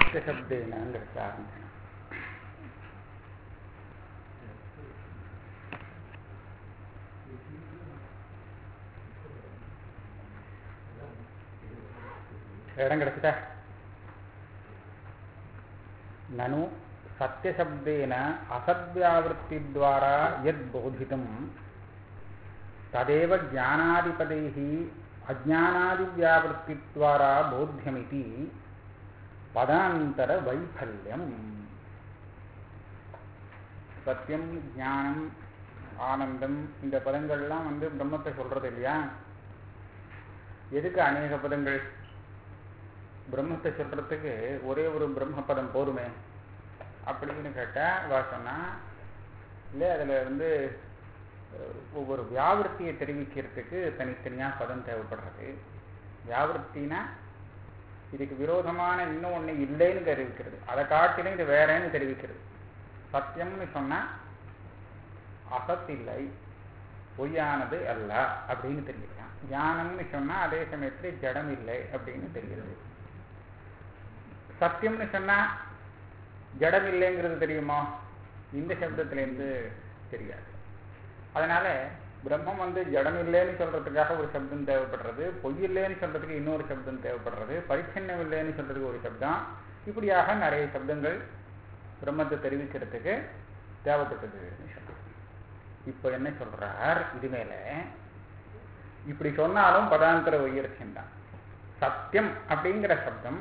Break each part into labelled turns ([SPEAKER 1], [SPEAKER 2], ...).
[SPEAKER 1] சப்தேனங்கிறது ஆரம்பிக்கணும் இடம் கிடைச்சிட்டா நனு சத்தியசப்தேன அசத்வியாவృத்தித்வாரா யத் போதிதம் ததேவ ஞானாதிபதைः அஜானாதிவியாவృத்தித்வாரா போத்தியமிதி பதாந்தர வைஃபல்யம் சத்தியம் ஞானம் ஆனந்தம் இந்த பதங்கள்லாம் வந்து பிரம்மத்தை சொல்றது இல்லையா எதுக்கு அநேக பதங்கள் பிரம்மத்தை சொல்றதுக்கு ஒரே ஒரு பிரம்ம பதம் போதுமே அப்படின்னு கேட்டா வா சொன்னா இல்லை அதில் வந்து ஒவ்வொரு வியாவிருத்தியை தெரிவிக்கிறதுக்கு தனித்தனியாக பதம் தேவைப்படுறது வியாவிருத்தினா இதுக்கு விரோதமான இன்னும் ஒன்று இல்லைன்னு தெரிவிக்கிறது அதை காட்டிலும் இது வேறேன்னு தெரிவிக்கிறது சத்தியம்னு சொன்னால் அசத் இல்லை பொய்யானது அல்ல அப்படின்னு தெரிவிக்கலாம் ஞானம்னு சொன்னால் அதே சமயத்தில் ஜடம் இல்லை அப்படின்னு தெரிகிறது சத்தியம்னு சொன்னால் ஜடம் இல்லைங்கிறது தெரியுமா இந்த சப்தத்திலேருந்து தெரியாது அதனால பிரம்மம் வந்து ஜடம் இல்லைன்னு சொல்றதுக்காக ஒரு சப்தம் தேவைப்படுறது பொய் இல்லைன்னு சொல்றதுக்கு இன்னொரு சப்தம் தேவைப்படுறது பரிச்சன்னம் இல்லைன்னு சொல்றதுக்கு ஒரு சப்தம் இப்படியாக நிறைய சப்தங்கள் பிரம்மத்தை தெரிவிக்கிறதுக்கு தேவைப்பட்டதுன்னு சொல்றார் இப்போ என்ன சொல்றார் இது மேல இப்படி சொன்னாலும் பதாந்தர உயர்ச்சியம் தான் சத்தியம் அப்படிங்கிற சப்தம்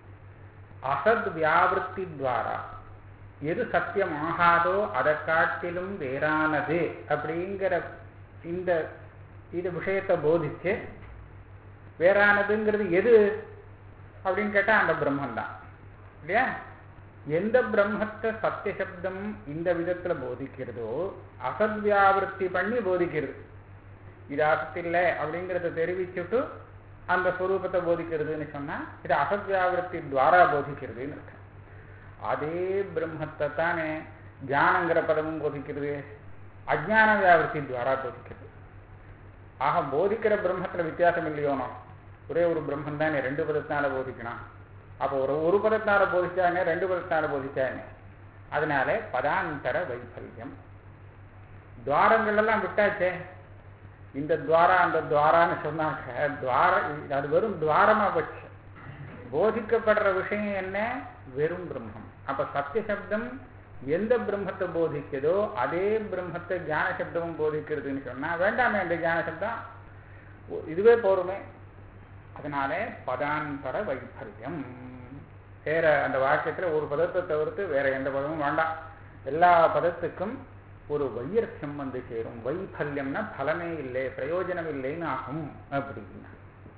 [SPEAKER 1] அசத் வியாவிருத்தி துவாரா எது சத்தியம் ஆகாதோ அதை காட்டிலும் வேறானது அப்படிங்கிற இந்த இது விஷயத்தை போதிச்சு வேறானதுங்கிறது எது அப்படின்னு கேட்டா அந்த பிரம்மன் தான் இல்லையா எந்த பிரம்மத்தை சத்திய சப்தம் இந்த விதத்துல போதிக்கிறதோ அசத் வியாவிருத்தி பண்ணி போதிக்கிறது இது அசத் இல்லை அப்படிங்கிறத தெரிவிச்சுட்டு அந்த ஸ்வரூபத்தை போதிக்கிறதுன்னு சொன்னா இது அசத் வியாவிருத்தி துவாரா போதிக்கிறதுன்னு இருக்கு அதே பிரம்மத்தை தானே தியானங்கிற பதமும் போதிக்கிறது அஜான வியாவிருத்தி துவாரா போதிக்கிறது ஆக போதிக்கிற பிரம்மத்துல வித்தியாசம் இல்லையோனோ ஒரே ஒரு பிரம்மன் தானே ரெண்டு பதத்தினால போதிக்கணும் அப்போ ஒரு ஒரு பதத்தினால போதிச்சானே ரெண்டு பதத்தினால போதிச்சானே அதனால பதாந்தர வைஃபல்யம் துவாரங்கள் எல்லாம் விட்டாச்சே இந்த துவாரா அந்த துவாரான்னு சொன்னாக்க துவார அது வெறும் துவாரமா போச்சு போதிக்கப்படுற விஷயம் என்ன வெறும் பிரம்மம் அப்ப சத்திய சப்தம் எந்த பிரம்மத்தை போதிக்குதோ அதே பிரம்மத்தை ஞான சப்தமும் போதிக்கிறதுன்னு சொன்னா வேண்டாமே அந்த ஞான சப்தம் இதுவே போருமே அதனால பதாந்தர வைஃபல்யம் வேற அந்த வாக்கியத்துல ஒரு பதத்தை தவிர்த்து வேற எந்த பதமும் வேண்டாம் எல்லா பதத்துக்கும் ஒரு வையர்த்தம் வந்து சேரும் வைஃபல்யம்னா பலமே இல்லை பிரயோஜனம் இல்லைன்னு ஆகும் அப்படின்னா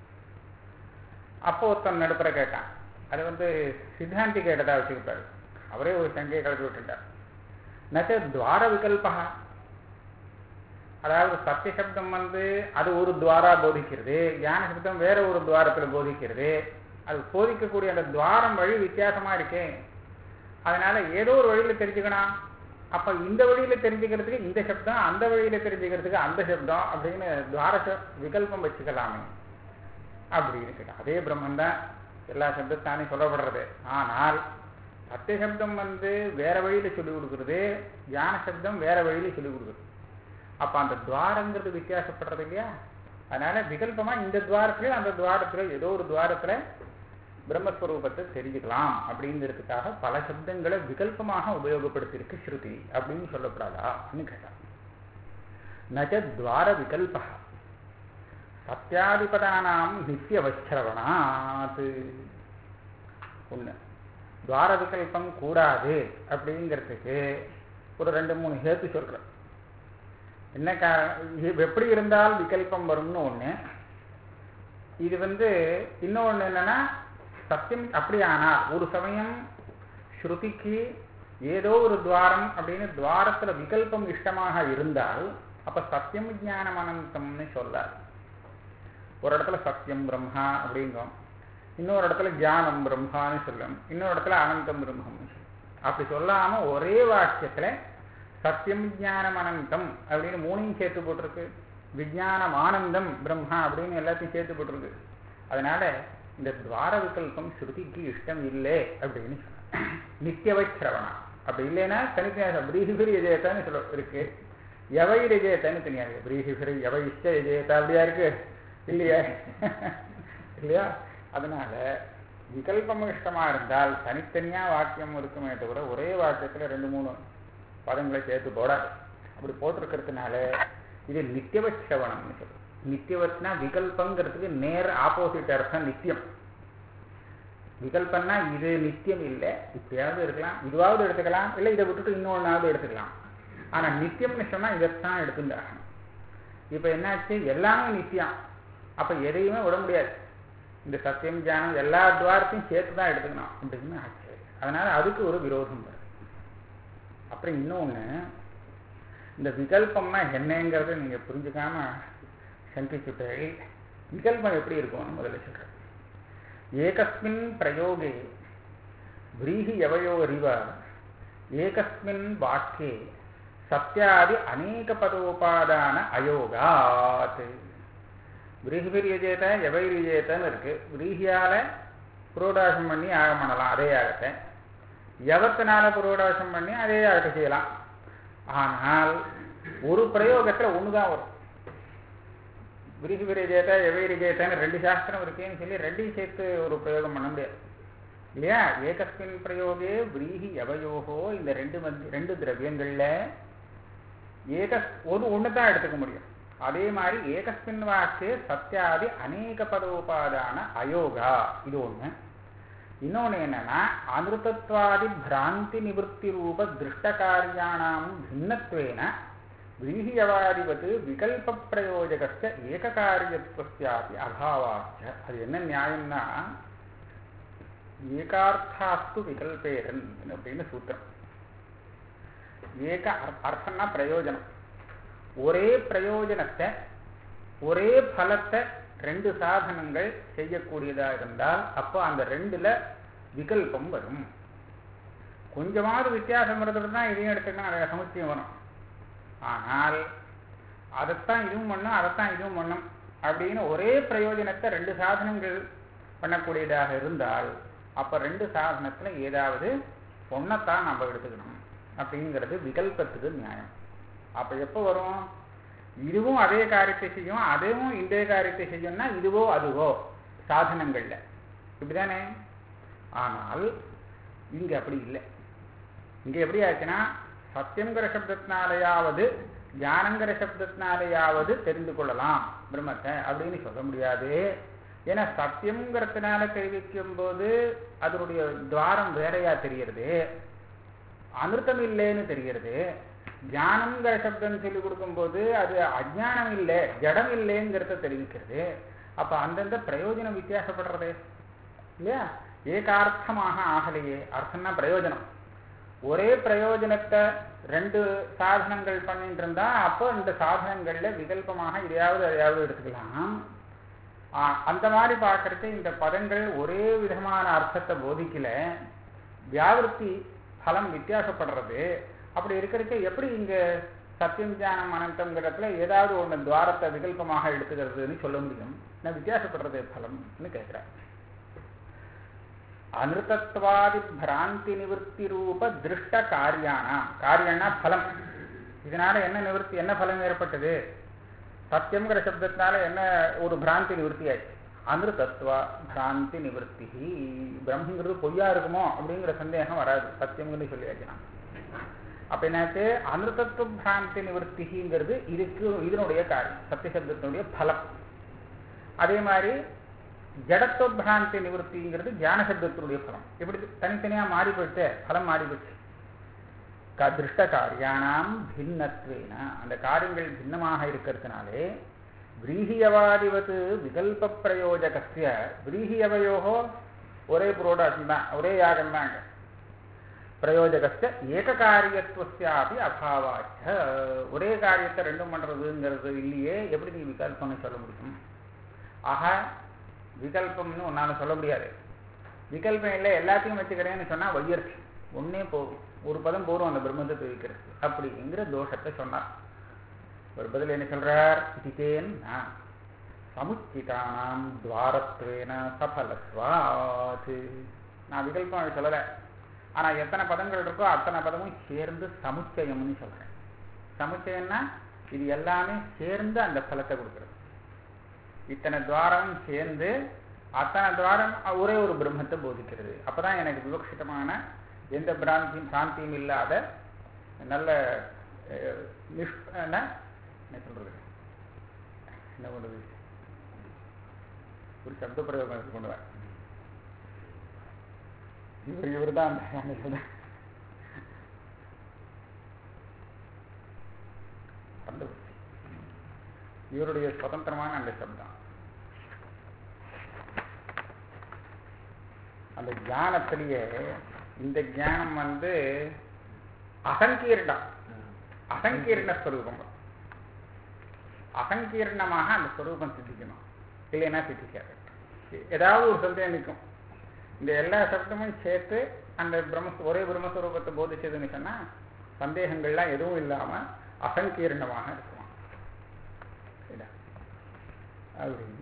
[SPEAKER 1] அப்போ ஒருத்தன் நடுப்புற கேட்டான் அது வந்து சித்தாந்தி கேட்டதா வச்சுக்கிட்டாரு அவரே ஒரு சங்கையை கலந்து விட்டுட்டார் நச்ச துவார விகல்பா அதாவது சத்திய சப்தம் வந்து அது ஒரு துவாரா போதிக்கிறது ஞான சப்தம் வேற ஒரு துவாரத்துல போதிக்கிறது அது போதிக்கக்கூடிய அந்த துவாரம் வழி வித்தியாசமா இருக்கே அதனால ஏதோ ஒரு வழியில தெரிஞ்சுக்கணும் அப்ப இந்த வழியில தெரிஞ்சுக்கிறதுக்கு இந்த சப்தம் அந்த வழியில தெரிஞ்சுக்கிறதுக்கு அந்த சப்தம் அப்படின்னு துவார விகல்பம் வச்சுக்கலாமே அப்படின்னு கேட்டா அதே பிரம்மன் தான் எல்லா சப்தத்தானே சொல்லப்படுறது ஆனால் சத்திய சப்தம் வந்து வேற வழியில சொல்லிக் கொடுக்குறது ஞான சப்தம் வேற வழியில சொல்லிக் கொடுக்குறது அப்ப அந்த துவாரங்கிறது வித்தியாசப்படுறது இல்லையா அதனால விகல்பமா இந்த துவாரத்துல அந்த துவாரத்துல ஏதோ ஒரு துவாரத்துல பிரம்மஸ்வரூபத்தை தெரிஞ்சுக்கலாம் அப்படிங்கிறதுக்காக பல சப்தங்களை விகல்பமாக உபயோகப்படுத்தியிருக்கு ஸ்ருதி அப்படின்னு சொல்லப்படாதான்னு கேட்டான் நச்ச துவார விகல்பா சத்தியாதிபதானாம் நித்திய வச்சிரவணாத் ஒண்ணு துவார விகல்பம் கூடாது அப்படிங்கிறதுக்கு ஒரு ரெண்டு மூணு ஹேத்து சொல்றேன் என்ன காரணம் எப்படி இருந்தால் விகல்பம் வரும்னு ஒண்ணு இது வந்து இன்னொன்று என்னன்னா சத்தியம் அப்படியானால் ஒரு சமயம் ஸ்ருதிக்கு ஏதோ ஒரு துவாரம் அப்படின்னு துவாரத்துல விகல்பம் இஷ்டமாக இருந்தால் அப்ப சத்தியம் ஞானம் அனந்தம்னு சொல்லாது ஒரு இடத்துல சத்தியம் பிரம்மா அப்படிங்கும் இன்னொரு இடத்துல ஜானம் பிரம்மான்னு சொல்லும் இன்னொரு இடத்துல அனந்தம் பிரம்மம்னு சொல்லும் அப்படி சொல்லாம ஒரே வாக்கியத்துல சத்தியம் ஞானம் அனந்தம் அப்படின்னு மூணையும் சேர்த்து போட்டிருக்கு விஜயானம் ஆனந்தம் பிரம்மா அப்படின்னு எல்லாத்தையும் சேர்த்து போட்டிருக்கு அதனால இந்த துவார விகல்பம் ஸ்ருதிக்கு இஷ்டம் இல்லை அப்படின்னு சொன்னார் நித்தியவை சிரவணம் அப்படி இல்லைன்னா தனித்தனியாக பிரீஹிபிரி எஜேத்தான்னு சொல்ல இருக்கு எவை எஜேத்தான்னு தனியாக பிரீஹிபிரி எவை இஷ்ட எஜேத்தா அப்படியா இருக்கு இல்லையா இல்லையா அதனால விகல்பம் இஷ்டமா இருந்தால் தனித்தனியா வாக்கியம் இருக்குமே தவிர ஒரே வாக்கியத்துல ரெண்டு மூணு பதங்களை சேர்த்து போடாது அப்படி போட்டிருக்கிறதுனால இது நித்தியவத் சிரவணம்னு சொல்லுவோம் நித்தியவத்னா விகல்பங்கிறதுக்கு நேர் ஆப்போசிட் அர்த்தம் நித்தியம் விகல்பம்னா இது நித்தியம் இல்லை இப்படியாவது இருக்கலாம் இதுவாவது எடுத்துக்கலாம் இல்லை இதை விட்டுட்டு இன்னொன்னாவது எடுத்துக்கலாம் ஆனா நித்தியம்னு சொன்னா இதைத்தான் எடுத்துட்டாகணும் இப்ப என்னாச்சு எல்லாமே நித்தியம் அப்ப எதையுமே விட முடியாது இந்த சத்தியம் ஜானம் எல்லா துவாரத்தையும் சேர்த்து தான் எடுத்துக்கணும் அப்படின்னு ஆச்சு அதனால அதுக்கு ஒரு விரோதம் வருது அப்புறம் இன்னொன்னு இந்த விகல்பம்னா என்னங்கிறத நீங்க புரிஞ்சுக்காம சங்கிச்சுட்டு விகல்பம் எப்படி இருக்கும்னு முதல்ல சொல்றேன் ஏகஸ்மின் பிரயோகே व्रीहि यवयोरिव एकस्मिन् वाक्ये सत्यादि अनेकपदोपादान अयोगात् விரீஹிபிரியஜேத எவைரியஜேத்தன்னு இருக்கு விரீஹியால புரோடாசம் பண்ணி யாகம் பண்ணலாம் அதே யாகத்தை யவத்தினால புரோடாசம் பண்ணி அதே யாகத்தை செய்யலாம் ஆனால் ஒரு பிரயோகத்துல ஒண்ணுதான் வரும் விரிகுவிரஜேத எவைரிஜேத்தன்னு ரெண்டு சாஸ்திரம் இருக்கேன்னு சொல்லி ரெண்டையும் சேர்த்து ஒரு பிரயோகம் பண்ண முடியாது இல்லையா ஏகஸ்மின் பிரயோகே விரீஹி எவையோகோ இந்த ரெண்டு மத்தி ரெண்டு திரவியங்கள்ல ஏக ஒரு ஒன்று தான் எடுத்துக்க முடியும் அதே மாதிரி ஏகஸ்மின் வாக்கே சத்தியாதி அநேக பதோபாதான அயோகா இது ஒண்ணு இன்னொன்னு என்னன்னா அமிர்தத்வாதி பிராந்தி நிவர்த்தி ரூப திருஷ்ட காரியானாம் பின்னத்வேன விரீஹியவாதிபத்து விகல்ப பிரயோஜகஸ்த ஏககாரியத்துவஸ்யாபி அபாவாச்ச அது என்ன நியாயம்னா ஏகார்த்தாஸ்து விகல்பேரன் அப்படின்னு சூத்திரம் ஏக அர்த்தம்னா பிரயோஜனம் ஒரே பிரயோஜனத்தை ஒரே பலத்தை ரெண்டு சாதனங்கள் செய்யக்கூடியதா இருந்தால் அப்போ அந்த ரெண்டுல விகல்பம் வரும் கொஞ்சமாவது வித்தியாசம் இருந்தது தான் இதையும் எடுத்துக்கலாம் நிறைய சமுச்சியம் வரும் ஆனால் அதைத்தான் இதுவும் பண்ணும் அதைத்தான் இதுவும் பண்ணும் அப்படின்னு ஒரே பிரயோஜனத்தை ரெண்டு சாதனங்கள் பண்ணக்கூடியதாக இருந்தால் அப்ப ரெண்டு சாதனத்துல ஏதாவது ஒன்னைத்தான் நம்ம எடுத்துக்கணும் அப்படிங்கிறது விகல்பத்துக்கு நியாயம் அப்ப எப்போ வரும் இதுவும் அதே காரியத்தை செய்யும் அதுவும் இந்த காரியத்தை செய்யும்னா இதுவோ அதுவோ சாதனங்கள்ல இப்படிதானே ஆனால் இங்க அப்படி இல்லை இங்க எப்படி ஆச்சுன்னா சத்தியங்கிற சப்தத்தினாலேயாவது ஞானங்கிற சப்தத்தினாலேயாவது தெரிந்து கொள்ளலாம் பிரம்மத்தை அப்படின்னு சொல்ல முடியாது ஏன்னா சத்தியம்ங்கிறதுனால தெரிவிக்கும் போது அதனுடைய துவாரம் வேறையா தெரிகிறது அமிர்தம் இல்லைன்னு தெரிகிறது ஞானம்ங்கிற சப்தம் சொல்லி கொடுக்கும்போது அது அஜானம் இல்லை ஜடம் இல்லைங்கிறத தெரிவிக்கிறது அப்ப அந்தந்த பிரயோஜனம் வித்தியாசப்படுறது இல்லையா ஏகார்த்தமாக ஆகலையே அர்த்தம்னா பிரயோஜனம் ஒரே பிரயோஜனத்தை ரெண்டு சாதனங்கள் பண்ணிட்டு இருந்தா அப்போ இந்த சாதனங்கள்ல விகல்பமாக இதையாவது அதையாவது எடுத்துக்கலாம் அந்த மாதிரி பார்க்கறது இந்த பதங்கள் ஒரே விதமான அர்த்தத்தை போதிக்கல வியாவிருத்தி பலம் வித்தியாசப்படுறது அப்படி இருக்கிறதுக்கு எப்படி இங்க சத்தியம் தியானம் அனந்தம்ங்கிறதுல ஏதாவது ஒண்ணு துவாரத்தை விகல்பமாக எடுத்துக்கிறதுன்னு சொல்ல முடியும் நான் வித்தியாசப்படுறது பலம்னு கேட்கிறேன் அனிருத்தத்வாதி பிராந்தி நிவர்த்தி ரூப திருஷ்ட காரியானா காரியம்னா பலம் இதனால என்ன நிவர்த்தி என்ன பலம் ஏற்பட்டது சத்தியம்ங்கிற சப்தத்தினால என்ன ஒரு பிராந்தி நிவர்த்தி ஆச்சு அமிர்தத்வா பிராந்தி நிவர்த்தி பிரம்மங்கிறது பொய்யா இருக்குமோ அப்படிங்கிற சந்தேகம் வராது சத்தியம்னு சொல்லியாச்சுனா அப்ப என்னாச்சு அமிர்தத்துவ பிராந்தி நிவர்த்திங்கிறது இதுக்கு இதனுடைய காரியம் சத்தியசப்தத்தினுடைய பலம் அதே மாதிரி ஜடத்துவ பிராந்தி நிவர்த்திங்கிறது தியான சப்தத்தினுடைய பலம் இப்படி தனித்தனியா மாறி போயிட்டு பலம் மாறி போச்சு திருஷ்ட காரியானாம் பின்னத்வேன அந்த காரியங்கள் பின்னமாக இருக்கிறதுனாலே விரீஹியவாதிவத்து விகல்ப பிரயோஜகசிய விரீஹியவயோகோ ஒரே புரோடாசம் தான் ஒரே யாகம் தான் பிரயோஜகஸ்த ஏக காரியத்துவசியாபி அபாவாச்ச ஒரே காரியத்தை ரெண்டும் பண்றதுங்கிறது இல்லையே எப்படி நீ விகல்பம்னு சொல்ல முடியும் ஆக விகல்பம்னு உன்னால சொல்ல முடியாது விகல்பம் இல்லை எல்லாத்தையும் வச்சுக்கிறேன்னு சொன்னா வையர்ச்சி ஒன்னே போகும் ஒரு பதம் போரும் அந்த பிரம்மத்தை தெரிவிக்கிறது அப்படிங்கிற தோஷத்தை சொன்னார் ஒரு பதில் என்ன சொல்றார் இதுதேன் சமுச்சிதானாம் துவாரத்வேன சபலத்வாத் நான் விகல்பம் சொல்லலை ஆனா எத்தனை பதங்கள் இருக்கோ அத்தனை பதமும் சேர்ந்து சமுச்சயம்னு சொல்றேன் சமுச்சயம்னா இது எல்லாமே சேர்ந்து அந்த பலத்தை கொடுக்குறது இத்தனை துவாரம் சேர்ந்து அத்தனை துவாரம் ஒரே ஒரு பிரம்மத்தை போதிக்கிறது அப்பதான் எனக்கு விவக்ஷிதமான எந்த பிராந்தியும் சாந்தியும் இல்லாத நல்ல அஹ், நிஷ் என்ன என்ன சொல்றது என்ன பண்ணுறது ஒரு சப்த பிரயோகம் எடுத்து கொண்டு வர இவர் இவர் தான் அந்த அந்த சொல்ல- அந்த இவருடைய சுதந்திரமான அந்த சப்தம் அந்த ஞானத்திலேயே இந்த ஞானம் வந்து அசங்கீர்ணம் அசங்கீர்ண ஸ்வரூபம் அசங்கீர்ணமாக அந்த ஸ்வரூபம் சித்திக்கணும் இல்லைன்னா சித்திக்காது ஏதாவது ஒரு சந்தேகம் நிற்கும் இந்த எல்லா சப்தமும் சேர்த்து அந்த பிரம்ம ஒரே பிரம்மஸ்வரூபத்தை போதிச்சதுன்னு சொன்னா சந்தேகங்கள்லாம் எதுவும் இல்லாம அசங்கீர்ணமாக இருக்குமா சரிடா? அப்படின்னு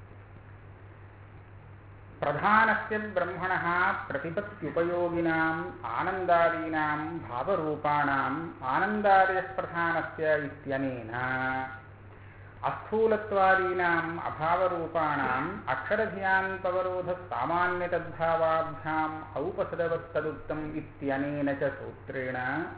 [SPEAKER 1] प्रधानस्य ब्रह्मणः प्रतिपत्त्युपयोगिनाम् आनन्दादीनां भावरूपाणाम् आनन्दादयप्रधानस्य इत्यनेन अस्थूलत्वादीनाम् अभावरूपाणाम् अक्षरधियान्तवरोधसामान्यतद्भावाभ्याम् औपसदवत्तदुक्तम् इत्यनेन च सूत्रेण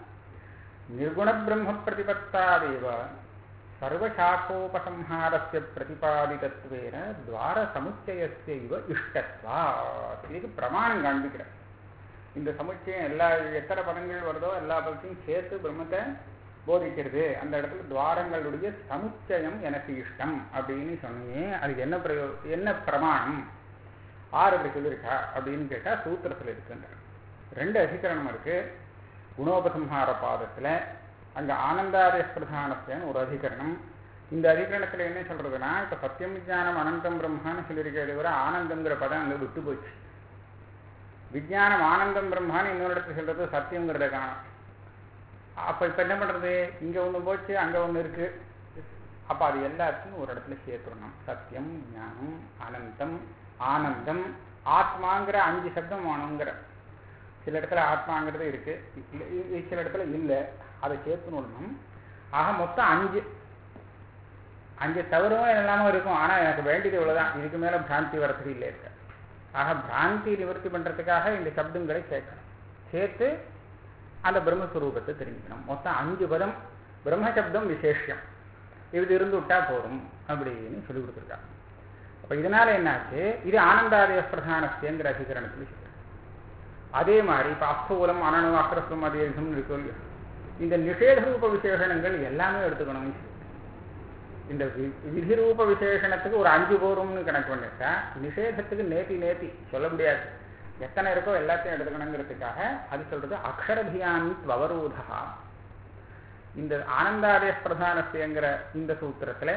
[SPEAKER 1] निर्गुणब्रह्मप्रतिपत्तादेव சர்வசாக்கோபசம்ஹாரஸ்ய பிரதிபாதிதத்வேன துவார சமுச்சயஸ்ய இவ இஷ்டத்வாத் இதுக்கு பிரமாணம் காண்பிக்கிறார் இந்த சமுச்சயம் எல்லா எத்தனை பதங்கள் வருதோ எல்லா பதத்தையும் சேர்த்து பிரம்மத்தை போதிக்கிறது அந்த இடத்துல துவாரங்களுடைய சமுச்சயம் எனக்கு இஷ்டம் அப்படின்னு சொன்னீங்க அதுக்கு என்ன பிரயோ என்ன பிரமாணம் ஆறு அப்படி சொல்லியிருக்கா அப்படின்னு கேட்டா சூத்திரத்தில் இருக்குங்க ரெண்டு அதிகரணம் இருக்கு குணோபசம்ஹார பாதத்துல அங்க ஆனந்தாதய பிரதானத்தின் ஒரு அதிகரணம் இந்த அதிகரணத்துல என்ன சொல்றதுன்னா இப்ப சத்தியம் விஜானம் அனந்தம் பிரம்மான்னு சொல்லியிருக்கிறது வரை ஆனந்தங்கிற பதம் அங்க விட்டு போச்சு விஜயானம் ஆனந்தம் பிரம்மான்னு இன்னொரு இடத்துல சொல்றது சத்தியங்கிறத காணும் அப்ப இப்ப என்ன பண்றது இங்க ஒண்ணு போச்சு அங்க ஒண்ணு இருக்கு அப்ப அது எல்லாத்தையும் ஒரு இடத்துல சேர்த்துடணும் சத்தியம் ஞானம் அனந்தம் ஆனந்தம் ஆத்மாங்கிற அஞ்சு சப்தம் வேணுங்கிற சில இடத்துல ஆத்மாங்கிறது இருக்கு இல்ல- இ- சில இடத்துல இல்லை அதை சேர்த்துணும் ஆக மொத்தம் அஞ்சு அஞ்சு தவிரவும் எல்லாமே இருக்கும் ஆனா எனக்கு வேண்டியது இவ்வளவுதான் இதுக்கு மேல பிராந்தி வரத்துக்கு இல்லை இருக்கு ஆக பிராந்தி நிவர்த்தி பண்றதுக்காக இந்த சப்தங்களை சேர்க்கணும் சேர்த்து அந்த பிரம்மஸ்வரூபத்தை தெரிஞ்சுக்கணும் மொத்தம் அஞ்சு பதம் பிரம்மசப்தம் விசேஷம் இது இருந்து விட்டா போதும் அப்படின்னு சொல்லி கொடுத்துருக்காங்க அப்ப இதனால என்னாச்சு இது ஆனந்தாதய பிரதானஸ்தியங்கிற அதிகரணத்தில் சொல்லுது அதே மாதிரி இப்ப அஸ்தூலம் அனனு அக்ரஸ்வம் அதீர்க்கம் இருக்கு இல்லையா இந்த நிஷேத ரூப விசேஷணங்கள் எல்லாமே எடுத்துக்கணும் இந்த வி- விதி ரூப விசேஷணத்துக்கு ஒரு அஞ்சு போரும்னு கணக்கு பண்ணிட்டா நிஷேதத்துக்கு நேத்தி நேத்தி சொல்ல முடியாது எத்தனை இருக்கோ எல்லாத்தையும் எடுத்துக்கணுங்கிறதுக்காக அது சொல்றது அக்ஷரதியான் அவரோதா இந்த ஆனந்தாதய பிரதானஸ்தியங்கிற இந்த சூத்திரத்துல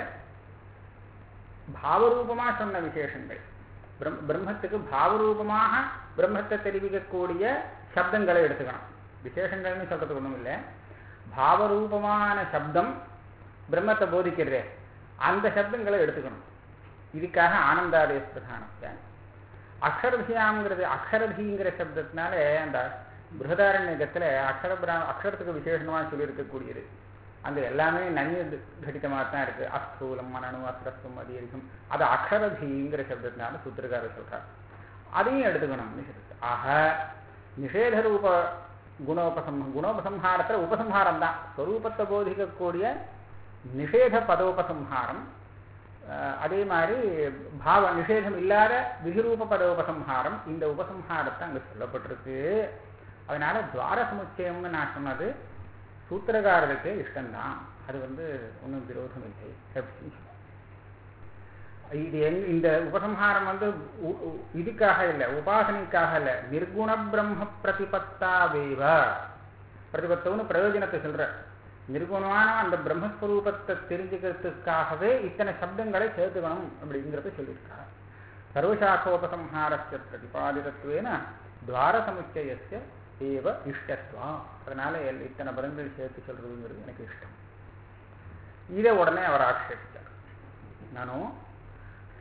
[SPEAKER 1] பாவரூபமா சொன்ன விசேஷங்கள் பிரம்- பிரம்மத்துக்கு பாவரூபமாக பிரம்மத்தை தெரிவிக்கக்கூடிய சப்தங்களை எடுத்துக்கணும் விசேஷங்கள்னு சொல்றதுக்கு ஒண்ணும் இல்லை பாவரூபமான சப்தம் பிரம்மத்தை போதிக்கிறதே அந்த சப்தங்களை எடுத்துக்கணும் இதுக்காக ஆனந்தாதய பிரதானத்தை அக்ஷரதியாங்கிறது அக்ஷரதிங்கிற சப்தத்தினால அந்த பிருகதாரண்யகத்துல அக்ஷர பிரா- அக்ஷரத்துக்கு விசேஷமா சொல்லியிருக்கக்கூடியது அந்த எல்லாமே நன்ய கடிதமாக தான் இருக்கு அஸ்தூலம் மனனு அஸ்ரஸ்தம் அதீர்க்கம் அது அக்ஷரதிங்கிற சப்தத்தினால சூத்திரக்காரர் சொல்றார் அதையும் எடுத்துக்கணும்னு சொல்லிட்டு ஆக நிஷேத ரூப குணோபசம் குணோபசம்ஹாரத்துல உபசம்ஹாரம் தான் ஸ்வரூபத்தை போதிக்கக்கூடிய நிஷேத பதோபசம்ஹாரம் அஹ், அதே மாதிரி பாவ நிஷேதம் இல்லாத விகிரூப பதோபசம்ஹாரம் இந்த உபசம்ஹாரத்தை அங்க சொல்லப்பட்டிருக்கு அதனால துவார சமுச்சயம்னு நான் சொன்னது சூத்திரகாரருக்கு இஷ்டம்தான் அது வந்து ஒன்றும் விரோதம் இல்லை அப்படின்னு சொன்னார். இது எங் இந்த உபசம்ஹாரம் வந்து உ- உ- இதுக்காக இல்லை உபாசனைக்காக இல்லை நிர்குண பிரம்ம பிரதிபத்தாவேவ பிரதிபத்தம்னு பிரயோஜனத்தை சொல்ற நிர்குணமான அந்த பிரம்மஸ்வரூபத்தை தெரிஞ்சுக்கிறதுக்காகவே இத்தனை சப்தங்களை சேர்த்துக்கணும் அப்படிங்கிறத சொல்லியிருக்கார் சர்வசாக்கோபசம்ஹாரஸ்ய பிரதிபாதிதத்துவேன துவார சமுச்சயஸ்ய ஏவ இஷ்டத்வா அதனால எல்- இத்தனை பதங்கள் சேர்த்து சொல்றதுங்கிறது எனக்கு இஷ்டம் இதை உடனே அவர் ஆட்சேபித்தார் நானும்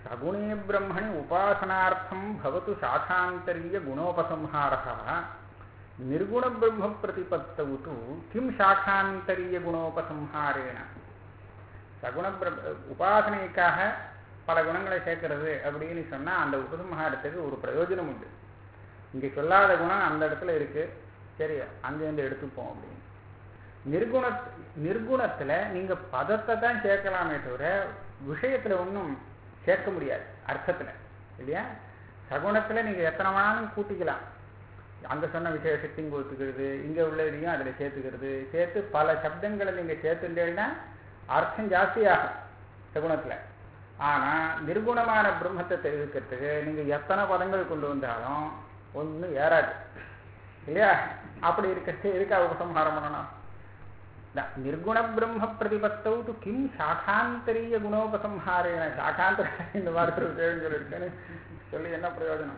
[SPEAKER 1] சகுணே பிரம்மணி உபாசனார்த்தம் பவத்து சாகாந்தரிய குணோபசம்ஹாரः நிர்குண பிரம்ம பிரதிபத்தவு தூ கிம் சாகாந்தரிய குணோபசம்ஹாரேன சகுண பிர- உபாசனைக்காக பல குணங்களை சேர்க்கிறது அப்படின்னு சொன்னா அந்த உபசம்ஹாரத்துக்கு ஒரு பிரயோஜனம் உண்டு இங்க சொல்லாத குணம் அந்த இடத்துல இருக்கு சரி அங்கேருந்து எடுத்துப்போம் அப்படின்னு நிர்குண நிர்குணத்துல நீங்க பதத்தை தான் சேர்க்கலாமே தவிர விஷயத்துல ஒன்றும் சேர்க்க முடியாது அர்த்தத்துல இல்லையா சகுணத்துல நீங்க எத்தனை வேணாலும் கூட்டிக்கலாம் அங்க சொன்ன விசேஷத்தையும் கொடுத்துக்கிறது இங்க உள்ளதையும் அதுல சேர்த்துக்கிறது சேர்த்து பல சப்தங்களை நீங்க சேர்த்துட்டேன்னா அர்த்தம் ஜாஸ்தியாகும் சகுணத்துல ஆனா நிர்குணமான பிரம்மத்தை தெரிவிக்கிறதுக்கு நீங்க எத்தனை பதங்கள் கொண்டு வந்தாலும் ஒண்ணும் ஏறாது இல்லையா அப்படி இருக்க இருக்கா உபசம்ஹாரம் பண்ணணும் த- நிர்குண பிரம்ம பிரதிபத்தவு து கிம் சாகாந்தரிய குணோபசம்ஹாரேன சாகாந்தர இந்த மாதிரி ஒரு கேள்வி சொல்லியிருக்கேன்னு சொல்லி என்ன பிரயோஜனம்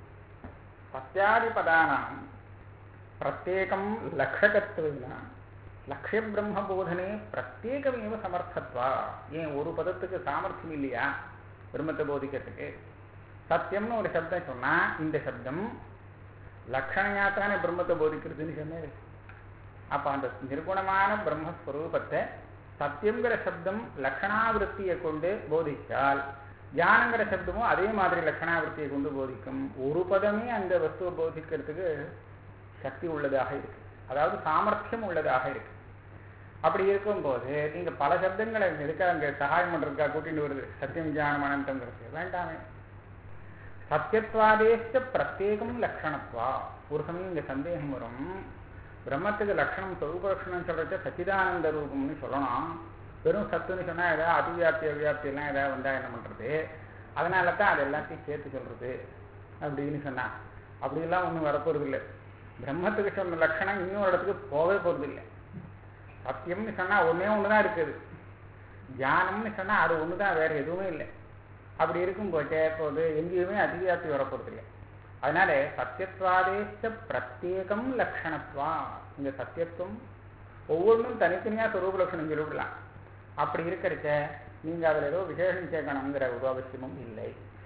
[SPEAKER 1] சத்யாதி பதானாம் பிரத்யேகம் லக்ஷகத்துவன லக்ஷ்ய பிரம்ம போதனே பிரத்யேகமேவ சமர்த்தத்வா ஏன் ஒரு பதத்துக்கு சாமர்த்தியம் இல்லையா பிரம்மத்தை போதிக்கிறதுக்கு சத்தியம்னு ஒரு சப்தம் சொன்னா இந்த சப்தம் லக்ஷணையாத்தானே பிரம்மத்தை போதிக்கிறதுன்னு சொன்னேன் அப்ப அந்த நிர்குணமான பிரம்மஸ்வரூபத்தை சத்தியங்கிற சப்தம் லக்ஷணாவிருத்தியை கொண்டு போதிச்சால் ஞானங்கிற சப்தமும் அதே மாதிரி லக்ஷணாவிருத்தியை கொண்டு போதிக்கும் ஒரு பதமே அந்த வஸ்துவை போதிக்கிறதுக்கு சக்தி உள்ளதாக இருக்கு அதாவது சாமர்த்தியம் உள்ளதாக இருக்கு அப்படி இருக்கும்போது நீங்க பல சப்தங்களை எதுக்கா அங்க சகாயம் பண்றதுக்கா கூட்டிட்டு வருது சத்தியம் ஞானம் அனந்தங்கிறது வேண்டாமே சத்தியத்வாதேஷ்ட பிரத்யேகம் லக்ஷணத்வா ஒரு சமயம் இங்க சந்தேகம் வரும் பிரம்மத்துக்கு லக்ஷணம் சொரூப லட்சணம் சொல்றத சச்சிதானந்த ரூபம்னு சொல்லணும் வெறும் சத்துன்னு சொன்னா ஏதாவது அதிவியாப்தி அவியாப்தி எல்லாம் ஏதாவது வந்தா என்ன பண்றது அதனால தான் அது எல்லாத்தையும் சேர்த்து சொல்றது அப்படின்னு சொன்னா அப்படியெல்லாம் ஒன்றும் வரப்போறது இல்லை பிரம்மத்துக்கு சொன்ன லட்சணம் இன்னொரு இடத்துக்கு போகவே போறது இல்லை சத்தியம்னு சொன்னா ஒண்ணே ஒண்ணுதான் இருக்குது தியானம்னு சொன்னா அது ஒண்ணுதான் வேற எதுவுமே இல்லை அப்படி இருக்கும் போச்சே போது எங்கேயுமே அதிவியாப்தி வரப்போறது இல்லை அதனால சத்தியத்வாதேச்ச பிரத்யேகம் லக்ஷணத்வா இந்த சத்தியத்துவம் ஒவ்வொன்றும் தனித்தனியா சொரூப லட்சணம் சொல்லிவிடலாம் அப்படி இருக்கிறச்ச நீங்க அதுல ஏதோ விசேஷம் சேர்க்கணுங்கிற ஒரு அவசியமும் இல்லை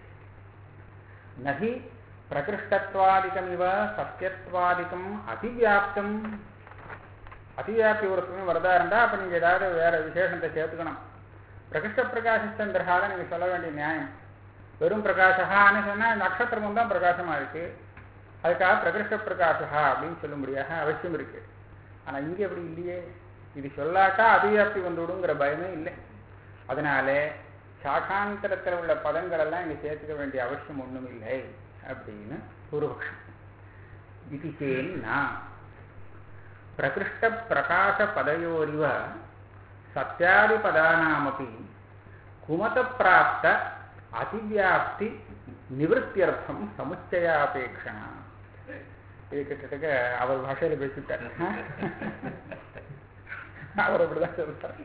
[SPEAKER 1] நகி பிரகிருஷ்டத்வாதிகமிவ சத்தியத்வாதிகம் அதிவியாப்தம் அதிவியாப்தி ஒரு சமயம் வரதா இருந்தா அப்ப நீங்க ஏதாவது வேற விசேஷத்தை சேர்த்துக்கணும் பிரகிருஷ்ட பிரகாசந்திரகால நீங்க சொல்ல வேண்டிய நியாயம் வெறும் பிரகாசகான்னு சொன்னா நட்சத்திரமும் தான் பிரகாசமா இருக்கு அதுக்காக பிரகிருஷ்ட பிரகாசகா அப்படின்னு சொல்லும்படியாக அவசியம் இருக்கு ஆனா இங்க அப்படி இல்லையே இது சொல்லாட்டா அதிவியாப்தி வந்துவிடுங்கிற பயமே இல்லை அதனால சாகாந்தரத்தில் உள்ள பதங்கள் எல்லாம் இங்க சேர்த்துக்க வேண்டிய அவசியம் ஒண்ணும் இல்லை அப்படின்னு பூர்வபக்ஷம் இது சேன்னா பிரகிருஷ்ட பிரகாச பதயோரிவ சத்யாதி பதானாமபி குமத பிராப்த அதிவியாப்தி நிவத்தியர்த்தம் சமுச்சயாபேட்சணா இது கிட்டத்தட்ட அவர் பாஷையில பேசிட்டார் அவர் அப்படிதான் சொல்றார்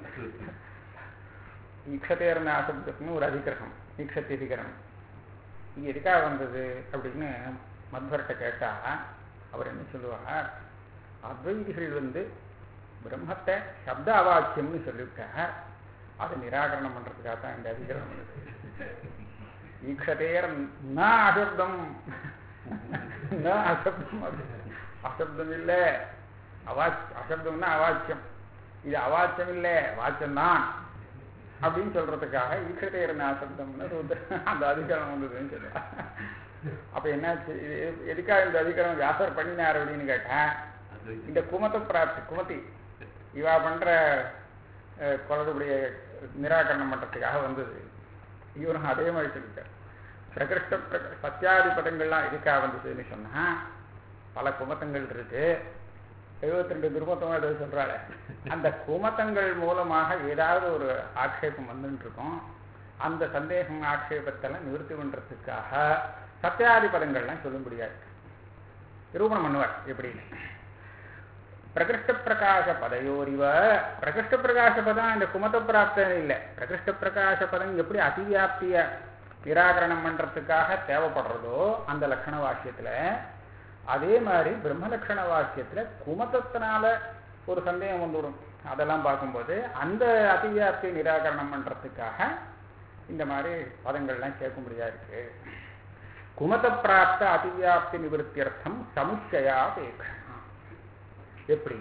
[SPEAKER 1] ஈக்ஷதேர் நாசப்தம்னு ஒரு அதிகிரகம் ஈக்ஷத்தி அதிகரணம் இது எதுக்காக வந்தது அப்படின்னு மத்வர்கிட்ட கேட்டா அவர் என்ன சொல்லுவார் அத்வைதிகள் வந்து பிரம்மத்தை சப்த அவாக்கியம்னு சொல்லிவிட்டார் அதை நிராகரணம் பண்றதுக்காக தான் இந்த அதிகரணம் வந்தது ஈக்ஷதேர் ந அசப்தம் ந அசப்தம் அது அசப்தம் இல்ல அவாச் அசப்தம்னா அவாச்சியம் இது அவாச்சியம் இல்ல வாக்கியம்தான் அப்படின்னு சொல்றதுக்காக ஈக்ஷதேர் அசப்தம்னு சூத்திர அந்த அதிகாரம் வந்ததுன்னு சொல்லுவா அப்ப என்னாச்சு இது எதுக்காக இந்த அதிகாரம் வியாசர் பண்ணினார் அப்படின்னு கேட்டேன் இந்த குமத பிராப்தி குமதி இவா பண்ற குழந்தைடைய நிராகரணம் பண்றதுக்காக வந்தது இவரும் அதே மாதிரி சொல்லிட்டார் பிரகிருஷ்ட பிர- சத்தியாதி பதங்கள்லாம் எதுக்காக வந்ததுன்னு சொன்னா பல குமத்தங்கள் இருக்கு எழுபத்தி ரெண்டு துர்மத்தம் ஏதோ சொல்றாரு அந்த குமத்தங்கள் மூலமாக ஏதாவது ஒரு ஆட்சேபம் வந்துட்டு இருக்கும் அந்த சந்தேகம் ஆட்சேபத்தெல்லாம் நிவர்த்தி பண்றதுக்காக சத்தியாதி பதங்கள்லாம் சொல்ல முடியாது நிரூபணம் பண்ணுவார் எப்படின்னு பிரகிருஷ்ட பிரகாச பதையோரிவ பிரகிருஷ்ட பிரகாச பதம் இந்த குமத பிராப்தம் இல்லை பிரகிருஷ்ட பிரகாச பதம் எப்படி அதிவியாப்திய நிராகரணம் பண்றதுக்காக தேவைப்படுறதோ அந்த லட்சண வாக்கியத்துல அதே மாதிரி பிரம்ம லட்சண வாக்கியத்துல குமதத்தினால ஒரு சந்தேகம் வந்துவிடும் அதெல்லாம் பார்க்கும்போது அந்த அதிவியாப்தியை நிராகரணம் பண்றதுக்காக இந்த மாதிரி பதங்கள்லாம் கேட்கும்படியா இருக்கு குமத பிராப்த அதிவியாப்தி நிவர்த்தியர்த்தம் சமுச்சயாபேட்சணா எப்படி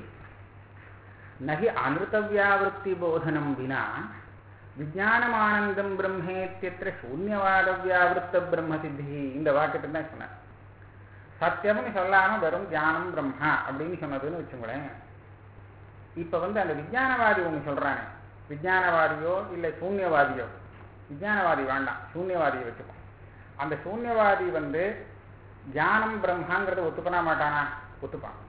[SPEAKER 1] நகி அனிருத்தவியாவிருத்தி போதனம் வினா விஜயானமானந்தம் பிரம்மேத்தியற்ற சூன்யவாத வியாவிருத்த பிரம்ம சித்தி இந்த வாக்கியத்தை தான் சொன்னார் சத்தியம்னு சொல்லாம வெறும் ஞானம் பிரம்மா அப்படின்னு சொன்னதுன்னு வச்சுங்களேன் இப்ப வந்து அந்த விஞ்ஞானவாதி ஒண்ணு சொல்றானே விஞ்ஞானவாதியோ இல்லை சூன்யவாதியோ விஞ்ஞானவாதி வேண்டாம் சூன்யவாதியை வச்சுக்கோ அந்த சூன்யவாதி வந்து ஞானம் பிரம்மாங்கிறத ஒத்துக்கணா மாட்டானா ஒத்துப்பான்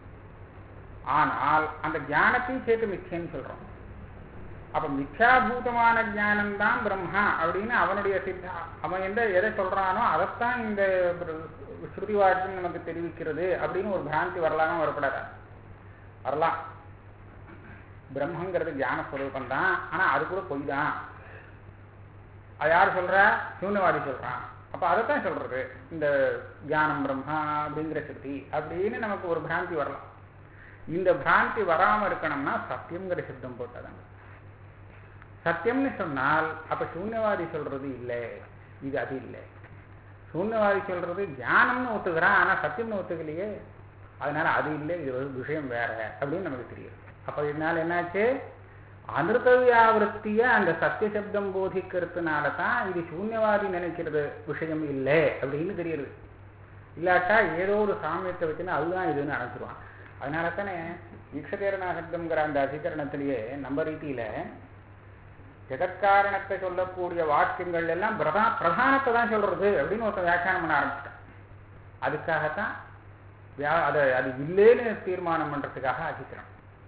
[SPEAKER 1] ஆனால் அந்த ஞானத்தையும் சேர்த்து மிச்சேன்னு சொல்றோம் அப்ப மித்யாபூதமான ஞானம் தான் பிரம்மா அப்படின்னு அவனுடைய சித்தா அவன் எந்த எதை சொல்றானோ அதைத்தான் இந்த ஸ்ருதி வாக்கியம் நமக்கு தெரிவிக்கிறது அப்படின்னு ஒரு பிராந்தி வரலாமா வரப்படாதா வரலாம் பிரம்மங்கிறது ஞான ஸ்வரூபம் தான் ஆனா அது கூட பொய் தான் அது யார் சொல்றா சூன்யவாதி சொல்றான் அப்ப அதைத்தான் சொல்றது இந்த ஞானம் பிரம்மா அப்படிங்கிற ஸ்ருதி அப்படின்னு நமக்கு ஒரு பிராந்தி வரலாம் இந்த பிராந்தி வராம இருக்கணும்னா சத்தியம்ங்கிற சப்தம் போட்டாதாங்க சத்தியம்னு சொன்னால் அப்ப சூன்யவாதி சொல்றது இல்லை இது அது இல்லை சூன்யவாதி சொல்றது ஞானம்னு ஒத்துக்கிறான் ஆனா சத்தியம்னு ஒத்துக்கலையே அதனால அது இல்லை இது ஒரு விஷயம் வேற அப்படின்னு நமக்கு தெரியும் அப்ப இதனால என்னாச்சு அனிருத்தவியாவிருத்திய அந்த சத்திய சப்தம் போதிக்கிறதுனால தான் இது சூன்யவாதி நினைக்கிறது விஷயம் இல்லை அப்படின்னு தெரியுது இல்லாட்டா ஏதோ ஒரு சாமியத்தை வச்சுன்னா அதுதான் இதுன்னு அடைச்சிருவான் அதனால தானே ஈக்ஷதேரநாசப்தம்ங்கிற அந்த அதிகரணத்திலேயே நம்ம ரீதியில ஜெகத்காரணத்தை சொல்லக்கூடிய வாக்கியங்கள் எல்லாம் பிரதா பிரதானத்தை தான் சொல்றது அப்படின்னு ஒருத்தன் வியாக்கியானம் பண்ண ஆரம்பிச்சிட்டான் அதுக்காகத்தான் அதை அது இல்லைன்னு தீர்மானம் பண்றதுக்காக அதிகரணம்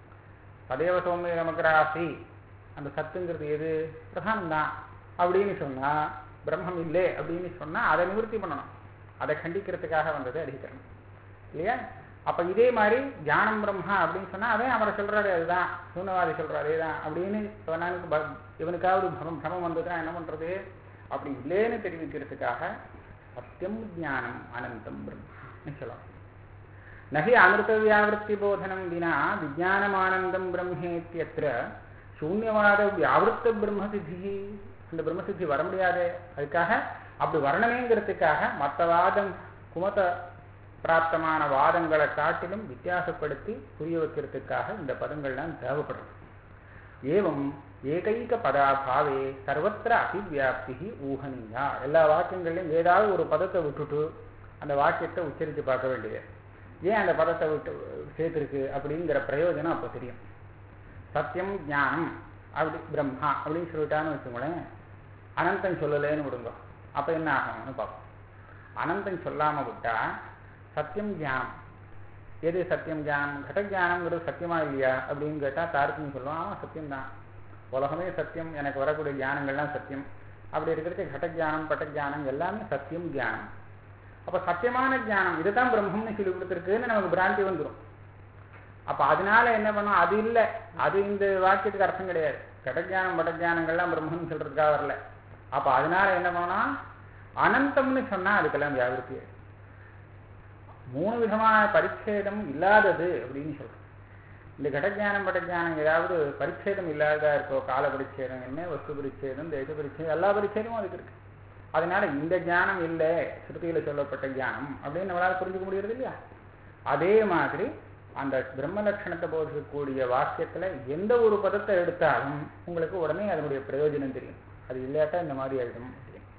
[SPEAKER 1] சதேவ சௌமிய நமக்கராசி அந்த சத்துங்கிறது எது பிரதானம் தான் அப்படின்னு சொன்னா பிரம்மம் இல்லை அப்படின்னு சொன்னா அதை நிவர்த்தி பண்ணணும் அதை கண்டிக்கிறதுக்காக வந்தது அதிகரணம் இல்லையா அப்ப இதே மாதிரி ஞானம் பிரம்மா அப்படின்னு சொன்னா அவன் அவரை சொல்றாரு அதுதான் சூனவாதி சொல்றாரு தான் அப்படின்னு இவனுக்கு இவனுக்காவது பரம் பிரமம் வந்ததுன்னா என்ன பண்றது அப்படி இல்லைன்னு தெரிவிக்கிறதுக்காக சத்தியம் ஞானம் அனந்தம் பிரம்மா சொல்லலாம் நகி அமிர்தவியாவிருத்தி போதனம் வினா விஜயானமானந்தம் பிரம்மேத்தியத்திர சூன்யவாத வியாவிருத்த பிரம்மசித்தி அந்த பிரம்மசித்தி வர முடியாது அதுக்காக அப்படி வரணுமேங்கிறதுக்காக மற்ற வாதம் குமத பிராப்தமான வாதங்களை காட்டிலும் வித்தியாசப்படுத்தி புரிய வைக்கிறதுக்காக இந்த பதங்கள்லாம் தேவைப்படுறது ஏவம் ஏகைக பதாபாவே சர்வத்திர அபிவியாப்தி ஊகனியா எல்லா வாக்கியங்கள்லையும் ஏதாவது ஒரு பதத்தை விட்டுட்டு அந்த வாக்கியத்தை உச்சரித்து பார்க்க வேண்டியது ஏன் அந்த பதத்தை விட்டு சேர்த்துருக்கு அப்படிங்கிற பிரயோஜனம் அப்போ தெரியும் சத்தியம் ஞானம் அப்படி பிரம்மா அப்படின்னு சொல்லிட்டான்னு வச்சுக்கோங்களேன் அனந்தன் சொல்லலேன்னு விடுங்க அப்போ என்ன ஆகும்னு பார்ப்போம் அனந்தன் சொல்லாமல் விட்டா சத்தியம் ஞானம் எது சத்தியம் ஞானம் கட ஞானம்ங்கிறது சத்தியமா இல்லையா அப்படின்னு கேட்டால் தாருக்குன்னு சொல்லுவான் ஆமாம் சத்தியம்தான் உலகமே சத்தியம் எனக்கு வரக்கூடிய ஞானங்கள்லாம் சத்தியம் அப்படி இருக்கிறது கட ஜானம் பட்ட ஜானம் எல்லாமே சத்தியம் ஞானம் அப்ப சத்தியமான ஞானம் இதுதான் பிரம்மம்னு சொல்லி கொடுத்துருக்குன்னு நமக்கு பிராந்தி வந்துடும் அப்ப அதனால என்ன பண்ணும் அது இல்லை அது இந்த வாக்கியத்துக்கு அர்த்தம் கிடையாது கடஜானம் படஜானங்கள்லாம் பிரம்மன்னு சொல்றதுக்காக வரல அப்ப அதனால என்ன பண்ணணும் அனந்தம்னு சொன்னா அதுக்கெல்லாம் வியாபிருத்தி மூணு விதமான பரிச்சேதம் இல்லாதது அப்படின்னு சொல்றோம் இந்த கடஜானம் படஜானம் ஏதாவது பரிச்சேதம் இல்லாததா இருக்கோ கால பரிச்சேதம் என்ன வஸ்து பரிச்சேதம் தேச பரிச்சேதம் எல்லா பரிச்சேதமும் அதுக்கு இருக்கு அதனால இந்த ஞானம் இல்லை ஸ்ருதியில சொல்லப்பட்ட ஞானம் அப்படின்னு நம்மளால புரிஞ்சுக்க முடியறது இல்லையா அதே மாதிரி அந்த பிரம்ம லட்சணத்தை போதிக்கக்கூடிய வாக்கியத்துல எந்த ஒரு பதத்தை எடுத்தாலும் உங்களுக்கு உடனே அதனுடைய பிரயோஜனம் தெரியும் அது இல்லாட்டா இந்த மாதிரி ஆயிடும்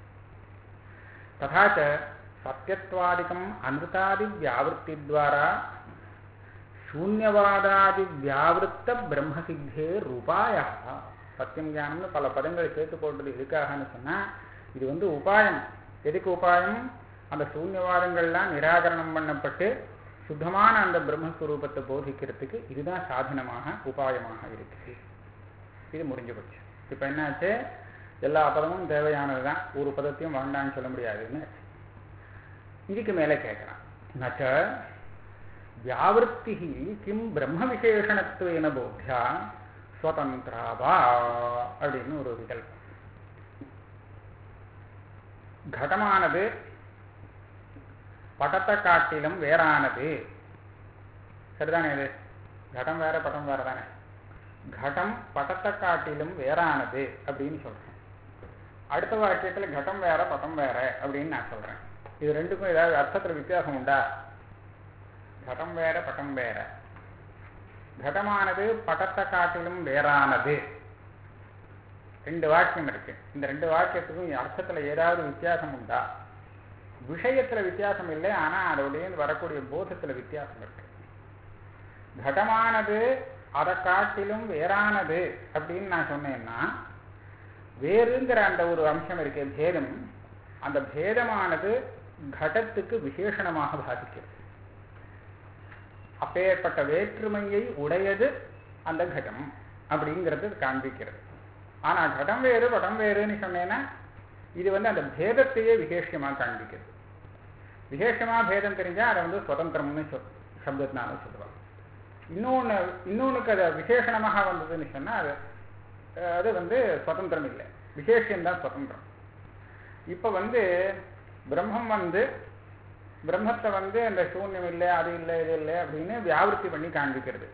[SPEAKER 1] ததாச்ச சத்தியத்வாதிகம் அமிர்தாதி வியாவிருத்தி துவாரா சூன்யவாதாதி வியாவிருத்த பிரம்மசித்தே ரூபாயா சத்தியம் ஞானம்னு பல பதங்கள் சேர்த்து போட்டது எதுக்காகன்னு சொன்னா இது வந்து உபாயம் எதுக்கு உபாயம் அந்த சூன்யவாதங்கள்லாம் நிராகரணம் பண்ணப்பட்டு சுத்தமான அந்த பிரம்மஸ்வரூபத்தை போதிக்கிறதுக்கு இதுதான் சாதனமாக உபாயமாக இருக்கு இது முடிஞ்சு போச்சு இப்போ என்னாச்சு எல்லா பதமும் தேவையானது தான் ஒரு பதத்தையும் வேண்டாம்னு சொல்ல முடியாதுன்னு இதுக்கு மேலே கேட்குறான் நச்ச வியாவிருத்தி கிம் பிரம்ம விசேஷணத்துவேன போத்தியா ஸ்வதந்திராவா அப்படின்னு ஒரு விகல்பம் கடமானது படத்தை காட்டிலும் வேறானது சரிதானே இது கடம் வேற படம் வேற தானே கடம் படத்தை காட்டிலும் வேறானது அப்படின்னு சொல்றேன் அடுத்த வாக்கியத்துல கடம் வேற பட்டம் வேற அப்படின்னு நான் சொல்றேன் இது ரெண்டுக்கும் ஏதாவது அர்த்தத்துல வித்தியாசம் உண்டா கடம் வேற பட்டம் வேற கடமானது படத்தை காட்டிலும் வேறானது ரெண்டு வாக்கியம் இருக்கு இந்த ரெண்டு வாக்கியத்துக்கும் அர்த்தத்துல ஏதாவது வித்தியாசம் உண்டா விஷயத்துல வித்தியாசம் இல்லை ஆனா அதோடைய வரக்கூடிய போதத்துல வித்தியாசம் இருக்கு கடமானது அதை காட்டிலும் வேறானது அப்படின்னு நான் சொன்னேன்னா வேறுங்கிற அந்த ஒரு அம்சம் இருக்கு பேதம் அந்த பேதமானது கடத்துக்கு விசேஷணமாக பாதிக்கிறது அப்பேற்பட்ட வேற்றுமையை உடையது அந்த கடம் அப்படிங்கிறது காண்பிக்கிறது ஆனா கடம் வேறு படம் வேறுன்னு சொன்னேன்னா இது வந்து அந்த பேதத்தையே விசேஷமா காண்பிக்கிறது விசேஷமா பேதம் தெரிஞ்சா அதை வந்து சுதந்திரம்னு சொல் சப்தத்தினால சொல்லுவாங்க இன்னொன்று இன்னொன்றுக்கு அதை விசேஷணமாக வந்ததுன்னு சொன்னா அது அது வந்து சுதந்திரம் இல்லை விசேஷம்தான் சுதந்திரம் இப்போ வந்து பிரம்மம் வந்து பிரம்மத்தை வந்து அந்த சூன்யம் இல்லை அது இல்லை இது இல்லை அப்படின்னு வியாவிருத்தி பண்ணி காண்பிக்கிறது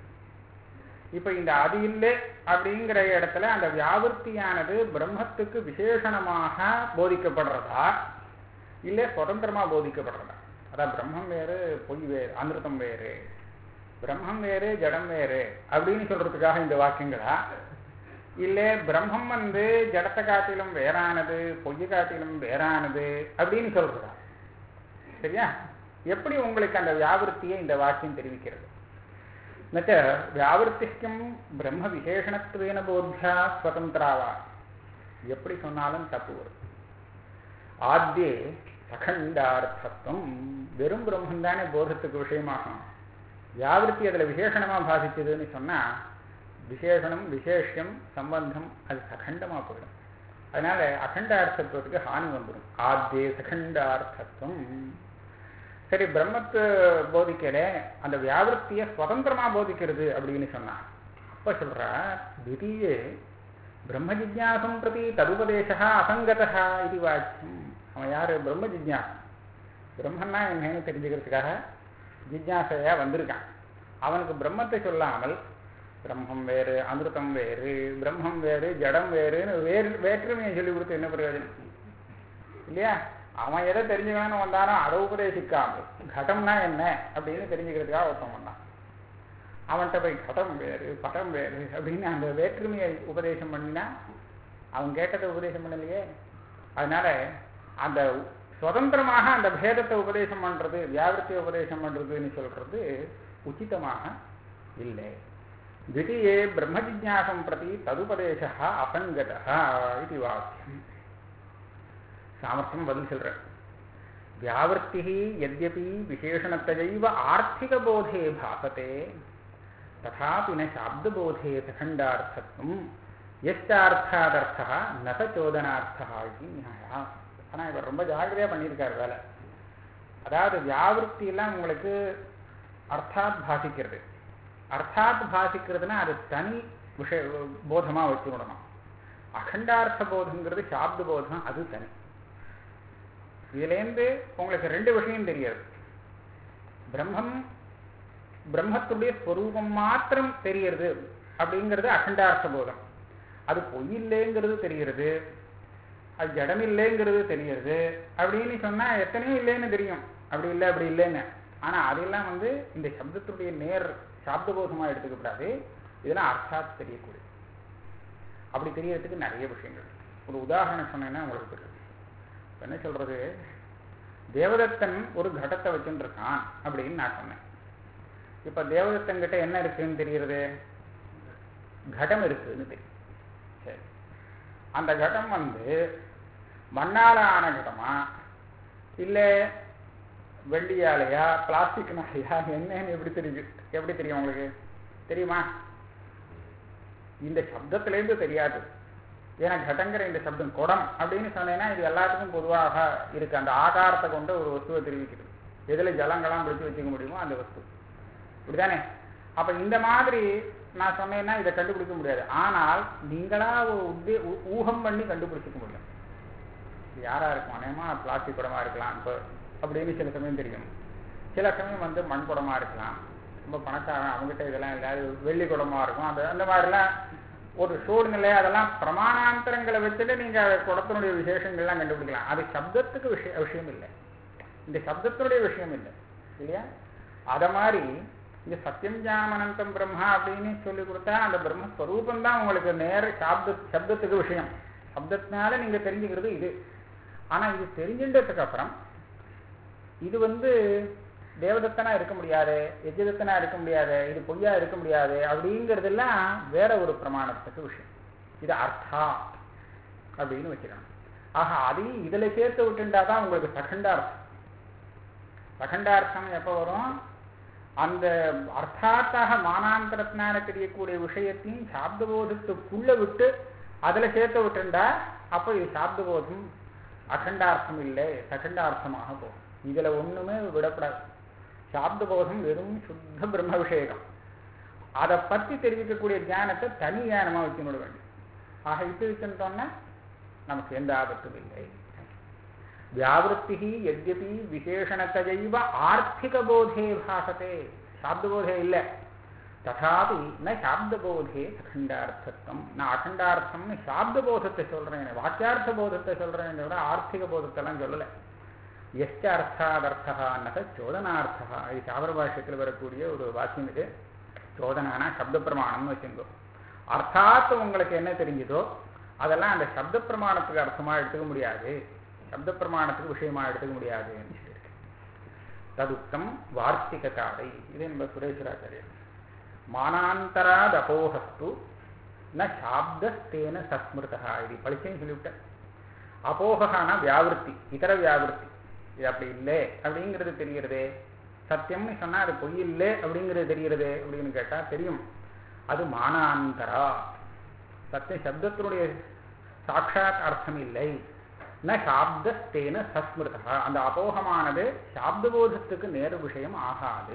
[SPEAKER 1] இப்போ இந்த அது இல்லை அப்படிங்கிற இடத்துல அந்த வியாவிருத்தியானது பிரம்மத்துக்கு விசேஷணமாக போதிக்கப்படுறதா இல்லை சுதந்திரமா போதிக்கப்படுறதா அதான் பிரம்மம் வேறு பொய் வேறு அமிர்தம் வேறு பிரம்மம் வேறு ஜடம் வேறு அப்படின்னு சொல்றதுக்காக இந்த வாக்கியங்களா இல்லை பிரம்மம் வந்து ஜடத்தை காட்டிலும் வேறானது பொய்ய காட்டிலும் வேறானது அப்படின்னு சொல்றதா சரியா எப்படி உங்களுக்கு அந்த வியாவிருத்தியை இந்த வாக்கியம் தெரிவிக்கிறது நச்ச வியாவிருத்திக்கும் பிரம்ம விசேஷணத்துவேன போத்தியா ஸ்வதந்திராவா எப்படி சொன்னாலும் தப்பு வரும் ஆத்தியே சகண்டார்த்தத்துவம் வெறும் பிரம்மம் தானே போதத்துக்கு விஷயமாகும் வியாவிருத்தி அதில் விசேஷணமாக பாதிச்சதுன்னு சொன்னால் விசேஷணம் விசேஷம் சம்பந்தம் அது சகண்டமாக போயிடும் அதனால அகண்டார்த்தத்துவத்துக்கு ஹானி வந்துடும் ஆத்தியே சகண்டார்த்தத்துவம் சரி பிரம்மத்தை போதிக்கல அந்த வியாவிருத்தியை சுதந்திரமா போதிக்கிறது அப்படின்னு சொன்னான் அப்ப சொல்ற திடீயே பிரம்ம ஜிஜாசம் பிரதி ததுபதேசா அசங்கதா இது வாக்கியம் அவன் யாரு பிரம்ம ஜிஜாசம் பிரம்மன்னா என்னன்னு தெரிஞ்சுக்கிறதுக்காக ஜிஜாசையா வந்திருக்கான் அவனுக்கு பிரம்மத்தை சொல்லாமல் பிரம்மம் வேறு அமிர்தம் வேறு பிரம்மம் வேறு ஜடம் வேறுன்னு வேறு வேற்றுமையை சொல்லி கொடுத்து என்ன பிரயோஜனம் இல்லையா அவன் எதை தெரிஞ்சுக்கணும்னு வந்தானோ அதை உபதேசிக்காமல் கடம்னா என்ன அப்படின்னு தெரிஞ்சுக்கிறதுக்காக ஒருத்தன் வந்தான் அவன்கிட்ட போய் கடம் வேறு படம் வேறு அப்படின்னு அந்த வேற்றுமையை உபதேசம் பண்ணினா அவன் கேட்டதை உபதேசம் பண்ணலையே அதனால அந்த சுதந்திரமாக அந்த பேதத்தை உபதேசம் பண்றது வியாபிரத்தை உபதேசம் பண்றதுன்னு சொல்றது உச்சிதமாக இல்லை द्वितीये ब्रह्मजिज्ञासं प्रति तदुपदेशः असङ्गतः इति वाक्यम् सामर्थ्यं பதில் சொல்றார் வியாவர்த்தி यद्यपि विशेषणतयैव आर्थिकबोधे भासते तथापि न शाब्दबोधे सखण्डार्थत्वं यश्चार्थादर्थः न स चोदनार्थः इति न्यायः ஆனால் இவர் ரொம்ப ஜாகிரதையாக பண்ணியிருக்கார் வேலை அதாவது வியாவிருத்தி எல்லாம் உங்களுக்கு அர்த்தாத் பாசிக்கிறது அர்த்தாத் பாசிக்கிறதுனா அது தனி விஷய போதமாக வச்சுக்கணும் அகண்டார்த்த போதங்கிறது சாப்த போதம் அது தனி இதுலேருந்து உங்களுக்கு ரெண்டு விஷயம் தெரியாது பிரம்மம் பிரம்மத்துடைய ஸ்வரூபம் மாத்திரம் தெரியறது அப்படிங்கிறது அகண்டார்த்த போதம் அது பொய்யில்லைங்கிறது தெரிகிறது அது ஜடம் இல்லைங்கிறது தெரிகிறது அப்படின்னு சொன்னால் எத்தனையோ இல்லைன்னு தெரியும் அப்படி இல்லை அப்படி இல்லைன்னு ஆனால் அதெல்லாம் வந்து இந்த சப்தத்துடைய நேர் சாப்தபோதமாக எடுத்துக்கப்படாது இதெல்லாம் அர்த்தாத் தெரியக்கூடிய அப்படி தெரியறதுக்கு நிறைய விஷயங்கள் ஒரு உதாரணம் சொன்னேன்னா உங்களுக்கு தெரியும் என்ன சொல்றது தேவதத்தன் ஒரு கடத்தை வச்சுட்டு இருக்கான் அப்படின்னு நான் சொன்னேன் இப்ப தேவதத்தன் கிட்ட என்ன இருக்குன்னு தெரியுறது கடம் இருக்குன்னு தெரியும் சரி அந்த கடம் வந்து மண்ணால ஆன கடமா இல்லை வெள்ளியாலையா பிளாஸ்டிக்னாலையா என்னன்னு எப்படி தெரியுது எப்படி தெரியும் உங்களுக்கு தெரியுமா இந்த சப்தத்திலேருந்து தெரியாது ஏன்னா கடங்கிற இந்த சப்தம் குடம் அப்படின்னு சொன்னேன்னா இது எல்லாத்துக்கும் பொதுவாக இருக்கு அந்த ஆகாரத்தை கொண்டு ஒரு வஸ்துவை தெரிவிக்கிறது எதில் ஜலங்கள்லாம் பிடிச்சி வச்சுக்க முடியுமோ அந்த வஸ்து இப்படிதானே அப்ப இந்த மாதிரி நான் சொன்னேன்னா இதை கண்டுபிடிக்க முடியாது ஆனால் நீங்களா ஒரு உத்தே ஊகம் பண்ணி கண்டுபிடிச்சிக்க முடியும் யாரா இருக்கும் அநேகமா பிளாஸ்டிக் குடமா இருக்கலாம் இப்போ அப்படின்னு சில சமயம் தெரியும் சில சமயம் வந்து மண் குடமா இருக்கலாம் ரொம்ப பணக்காரன் அவங்ககிட்ட இதெல்லாம் இல்லாது வெள்ளி குடமா இருக்கும் அந்த அந்த மாதிரிலாம் ஒரு சூழ்நிலை அதெல்லாம் பிரமாணாந்தரங்களை வச்சுட்டு நீங்க அதை குடத்தினுடைய விசேஷங்கள்லாம் கண்டுபிடிக்கலாம் அது சப்தத்துக்கு விஷய விஷயம் இல்லை இந்த சப்தத்தினுடைய விஷயம் இல்லை இல்லையா அத மாதிரி இந்த சத்தியம் ஜாமனந்தம் பிரம்மா அப்படின்னு சொல்லி கொடுத்தா அந்த பிரம்மஸ்வரூபம் தான் உங்களுக்கு நேர சாப்த சப்தத்துக்கு விஷயம் சப்தத்தினால நீங்க தெரிஞ்சுக்கிறது இது ஆனா இது தெரிஞ்சுட்டதுக்கு அப்புறம் இது வந்து தேவதத்தனா இருக்க முடியாது எஜ்ஜதத்தனா இருக்க முடியாது இது பொய்யா இருக்க முடியாது அப்படிங்கிறதெல்லாம் வேற ஒரு பிரமாணத்துக்கு விஷயம் இது அர்த்தா அப்படின்னு வச்சுக்கணும் ஆஹா அதையும் இதுல சேர்த்து விட்டுண்டா தான் உங்களுக்கு சகண்டார்த்தம் சகண்டார்த்தம் எப்போ வரும் அந்த அர்த்தாத்தாக மானாந்தரத்தினால தெரியக்கூடிய விஷயத்தையும் சாப்தபோதத்துக்குள்ள விட்டு அதுல சேர்த்து விட்டுண்டா அப்போ இது சாப்தபோதம் அகண்டார்த்தம் இல்லை சகண்டார்த்தமாக போகும் இதுல ஒண்ணுமே விடப்படாது சாப்தபோதம் வெறும் சுத்த பிரம்ம விஷயம் அதை பத்தி தெரிவிக்கக்கூடிய ஞானத்தை தனி ஞானமா வச்சுவிட வேண்டும் ஆக விட்டு வச்சுட்டோம்னா நமக்கு எந்த ஆபத்தும் இல்லை வியாவிருத்தி எத்யபி விசேஷணத்தைவ ஆர்த்திகபோதே பாசத்தே சாப்தபோதே இல்லை ததாபி ந சாப்தபோதே அகண்டார்த்தம் நான் அகண்டார்த்தம்னு சாப்தபோதத்தை சொல்றேன் வாக்கியார்த்த போதத்தை சொல்றேன் விட ஆர்த்திக போதத்தெல்லாம் சொல்லலை எஸ்ட அர்த்தாதர்த்தா நக சோதனார்த்தா இது சாவர பாஷ்யத்தில் வரக்கூடிய ஒரு வாக்கியம் இது சோதனானா சப்த பிரமாணம்னு வச்சுங்கோ அர்த்தாத்து உங்களுக்கு என்ன தெரிஞ்சதோ அதெல்லாம் அந்த சப்த பிரமாணத்துக்கு அர்த்தமா எடுத்துக்க முடியாது சப்த பிரமாணத்துக்கு விஷயமா எடுத்துக்க முடியாதுன்னு சொல்லியிருக்கு ததுக்தம் வார்த்திக காலை இது நம்ம சுரேஸ்வராச்சாரியர் மானாந்தராத் அபோகஸ்து ந சாப்தஸ்தேன சஸ்மிருதா இது படிச்சேன்னு சொல்லிவிட்டேன் அபோகானா வியாவிருத்தி இதர வியாவிருத்தி இது அப்படி இல்லை அப்படிங்கிறது தெரிகிறதே சத்தியம்னு சொன்னா அது பொய் இல்லை அப்படிங்கிறது தெரிகிறது அப்படின்னு கேட்டா தெரியும் அது மானாந்தரா சத்திய சப்தத்தினுடைய சாட்சாத் அர்த்தம் இல்லை ந சாப்தஸ்தேன சஸ்மிருதா அந்த அபோகமானது சாப்தபோதத்துக்கு நேரு விஷயம் ஆகாது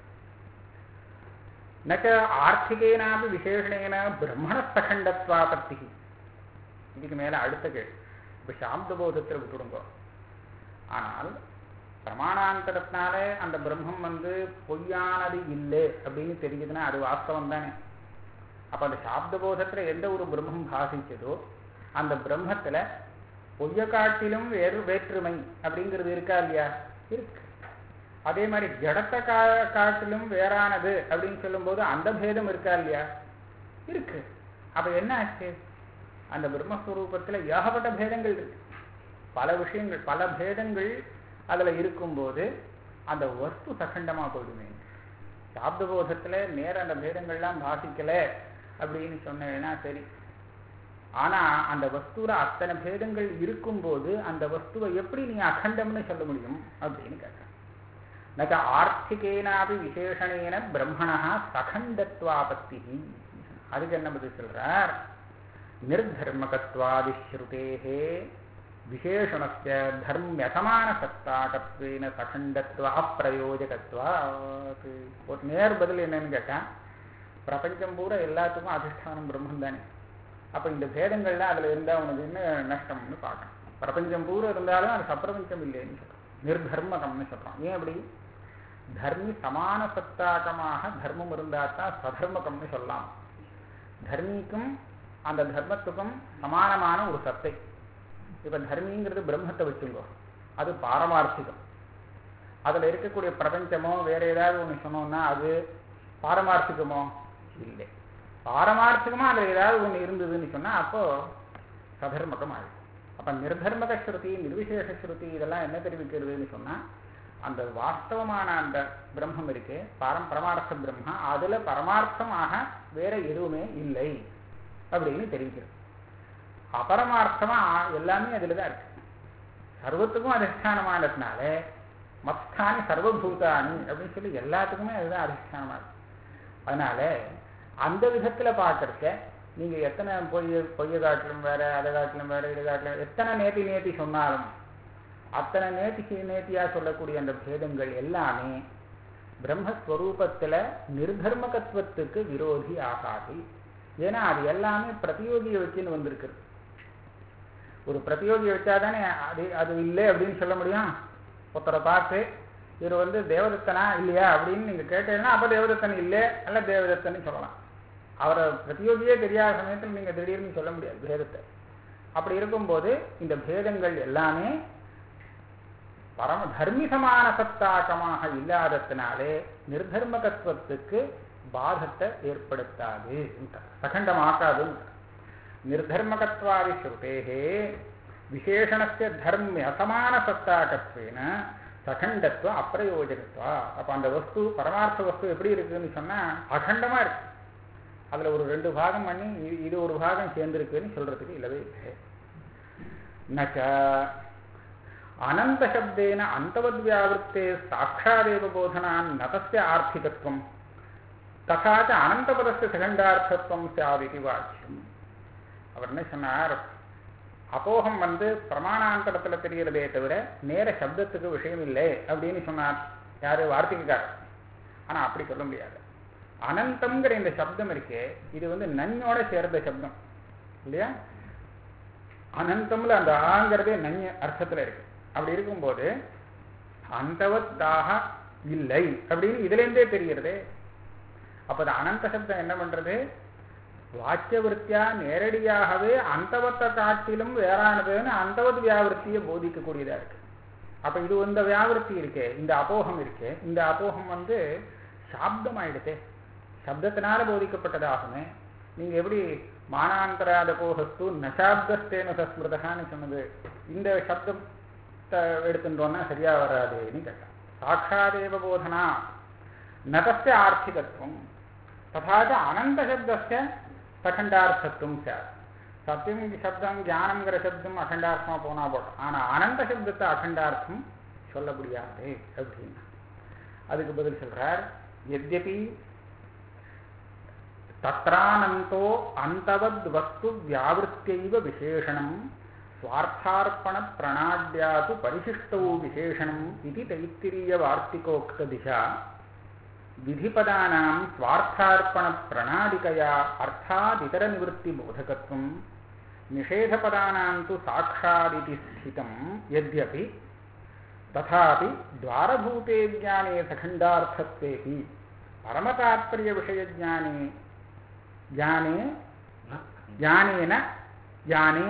[SPEAKER 1] நச்ச ஆர்த்திகேனாபி விசேஷணேன பிரம்மணஸ்தகண்டத்வாபத்தி இதுக்கு மேல அடுத்த கேள்வி இப்ப சாப்தபோதத்தில் விட்டுடுங்க ஆனால் பிரமாணாந்தரத்தினால அந்த பிரம்மம் வந்து பொய்யானது இல்லை அப்படின்னு தெரியுதுன்னா அது வாஸ்தவம் தானே அப்ப அந்த சாப்தபோதத்துல எந்த ஒரு பிரம்மம் பாசிச்சதோ அந்த பிரம்மத்துல பொய்ய காட்டிலும் வேறு வேற்றுமை அப்படிங்கிறது இருக்கா இல்லையா இருக்கு அதே மாதிரி ஜடத்தை கா காட்டிலும் வேறானது அப்படின்னு சொல்லும்போது அந்த பேதம் இருக்கா இல்லையா இருக்கு அப்ப என்ன ஆச்சு அந்த பிரம்மஸ்வரூபத்துல ஏகப்பட்ட பேதங்கள் இருக்கு பல விஷயங்கள் பல பேதங்கள் அதுல இருக்கும்போது அந்த வஸ்து சகண்டமா போயிடுமே சாப்தபோதத்துல நேர அந்த பேதங்கள்லாம் பாசிக்கல அப்படின்னு சொன்னேன்னா சரி ஆனா அந்த வஸ்துல அத்தனை பேதங்கள் இருக்கும்போது அந்த வஸ்துவை எப்படி நீ அகண்டம்னு சொல்ல முடியும் அப்படின்னு கேட்டேன் நக ஆர்த்திகேனாபி விசேஷணேன பிரம்மணா சகண்டத்வாபத்தி அதுக்கு என்ன பதில் சொல்றார் நிர்தர்மகத்வாதிஸ்ருதேகே விசேஷணஸ்ய தர்மியசமான சத்தாகத்வேன சகண்டத்வ அப்பிரயோஜகத்வா ஒரு நேர் பதில் என்னன்னு கேட்டா பிரபஞ்சம் பூரா எல்லாத்துக்கும் அதிஷ்டானம் பிரம்மம் தானே அப்ப இந்த பேதங்கள்லாம் அதுல இருந்தா உனக்கு என்ன நஷ்டம்னு பார்க்கணும் பிரபஞ்சம் பூரா இருந்தாலும் அது சப்பிரபஞ்சம் இல்லைன்னு சொல்றோம் நிர்தர்மகம்னு சொல்றோம் ஏன் அப்படி தர்மி சமான சத்தாகமாக தர்மம் இருந்தா தான் சதர்மகம்னு சொல்லலாம் தர்மிக்கும் அந்த தர்மத்துக்கும் சமானமான ஒரு சத்தை இப்ப தர்மிங்கிறது பிரம்மத்தை வச்சுங்கோ அது பாரமார்த்திகம் அதுல இருக்கக்கூடிய பிரபஞ்சமோ வேற ஏதாவது ஒண்ணு சொன்னோம்னா அது பாரமார்த்திகமோ இல்லை பாரமார்த்திகமா அதுல ஏதாவது ஒண்ணு இருந்ததுன்னு சொன்னா அப்போ சதர்மகம் ஆயிடும் அப்ப நிர்தர்மக ஸ்ருதி நிர்விசேஷ ஸ்ருதி இதெல்லாம் என்ன தெரிவிக்கிறதுன்னு சொன்னா அந்த வாஸ்தவமான அந்த பிரம்மம் இருக்கு பரம் பரமார்த்த பிரம்மா அதுல பரமார்த்தமாக வேற எதுவுமே இல்லை அப்படின்னு தெரிவிக்கிறது அபரமார்த்தமா எல்லாமே அதுல தான் இருக்கு சர்வத்துக்கும் அதிஷ்டானமானதுனால மஸ்தானி சர்வபூதானி அப்படின்னு சொல்லி எல்லாத்துக்குமே அதுதான் அதிஷ்டானமா இருக்கு அதனால அந்த விதத்துல பார்க்கறத நீங்க எத்தனை பொய் பொய்ய காட்டிலும் வேற அதை காட்டிலும் வேற இதை காட்டிலும் எத்தனை நேத்தி நேத்தி சொன்னாலும் அத்தனை நேத்திக்கு நேத்தியா சொல்லக்கூடிய அந்த பேதங்கள் எல்லாமே பிரம்மஸ்வரூபத்துல நிர்தர்மகத்துவத்துக்கு விரோதி ஆகாது ஏன்னா அது எல்லாமே பிரதியோகியை வச்சுன்னு வந்திருக்குது ஒரு பிரதியோகியை வச்சாதானே அது அது இல்லை அப்படின்னு சொல்ல முடியும் ஒருத்தரை பார்த்து இவர் வந்து தேவதத்தனா இல்லையா அப்படின்னு நீங்க கேட்டீங்கன்னா அப்ப தேவதத்தன் இல்லை அல்ல தேவதத்தன்னு சொல்லலாம் அவரை பிரதியோகியே தெரியாத சமயத்தில் நீங்க திடீர்னு சொல்ல முடியாது பேதத்தை அப்படி இருக்கும்போது இந்த பேதங்கள் எல்லாமே பரம தர்மி சமான சத்தாக்கமாக இல்லாதத்தினாலே நிர்தர்மகத்துவத்துக்கு பாதத்தை ஏற்படுத்தாது சகண்டமாக்காது நிர்தர்மகத்வாதி ஸ்ருதேகே விசேஷணஸ்ய தர்மிய அசமான சத்தாக்கத்வேன சகண்டத்துவம் அப்பிரயோஜகத்துவா அப்ப அந்த வஸ்து பரமார்த்த வஸ்து எப்படி இருக்குன்னு சொன்னா அகண்டமா இருக்கு அதுல ஒரு ரெண்டு பாகம் பண்ணி இது- இது ஒரு பாகம் சேர்ந்திருக்குன்னு சொல்றதுக்கு இல்லவே இல்லை நச்ச அனந்தசப்தேன அந்தவத்வியாவృத்தே சாட்சாதேவ போதனான் நதஸ்ய ஆர்த்திகத்துவம் ததா ச அனந்தபதஸ்ய சகண்டார்த்தத்துவம் சாதிதி வாக்கியம் அவர் என்ன சொன்னார் அபோகம் வந்து பிரமாணாந்தரத்துல தெரிகிறதே தவிர நேர சப்தத்துக்கு விஷயம் இல்லை அப்படின்னு சொன்னார் யாரு வார்த்தைக்கார் ஆனா அப்படி சொல்ல முடியாது அனந்தம்ங்கிற இந்த சப்தம் இருக்கே இது வந்து நன்னோட சேர்ந்த சப்தம் இல்லையா அனந்தம்ல அந்த ஆங்கிறதே நன்ய அர்த்தத்துல இருக்கு அப்படி இருக்கும்போது அந்தவத்தாக இல்லை அப்படின்னு இதுல இருந்தே தெரிகிறதே அப்ப அது அனந்த சப்தம் என்ன பண்றது வாக்கிய விற்த்தியா நேரடியாகவே அந்தவத்தை காட்டிலும் வேறானதுன்னு அந்தவத் வியாவிருத்தியை போதிக்கக்கூடியதா இருக்கு அப்ப இது இந்த வியாவிருத்தி இருக்கே இந்த அபோகம் இருக்கே இந்த அபோகம் வந்து சாப்தம் ஆயிடுதே சப்தத்தினால போதிக்கப்பட்டதாகுமே நீங்க எப்படி மானாந்தராத போகஸ்து நசாப்தஸ்தேன சஸ்மிருதகான்னு சொன்னது இந்த சப்தத்தை எடுத்துட்டோம்னா சரியா வராதுன்னு கேட்டான் சாட்சாதேவ போதனா நதஸ்ய ஆர்த்திகத்துவம் ததா ச அனந்தசப்தஸ்ய சகண்டார்த்தத்துவம் சார் சத்தியம் சப்தம் ஞானம்ங்கிற சப்தம் அகண்டார்த்தமா போனா போடும் ஆனா அனந்த சப்தத்தை அகண்டார்த்தம் சொல்ல முடியாது அப்படின்னா அதுக்கு பதில் சொல்றார் எத்யபி தத்ரானந்தோ அந்தவத் வஸ்து வியாவிருத்தியைவ விசேஷணம் ஸ்வார்த்தார்ப்பண பிரணாட்யாது பரிசிஷ்டௌ விசேஷணம் இது தைத்திரிய வார்த்திகோக்த திசா विधिपदानां स्वार्थार्पणप्रणालिकया अर्थादितरनिवृत्तिबोधकत्वं निषेधपदानां तु साक्षादिति स्थितं यद्यपि तथापि द्वारभूते ज्ञाने सखण्डार्थत्वेऽपि परमतात्पर्यविषयज्ञाने ज्ञाने ज्ञानेन ज्ञाने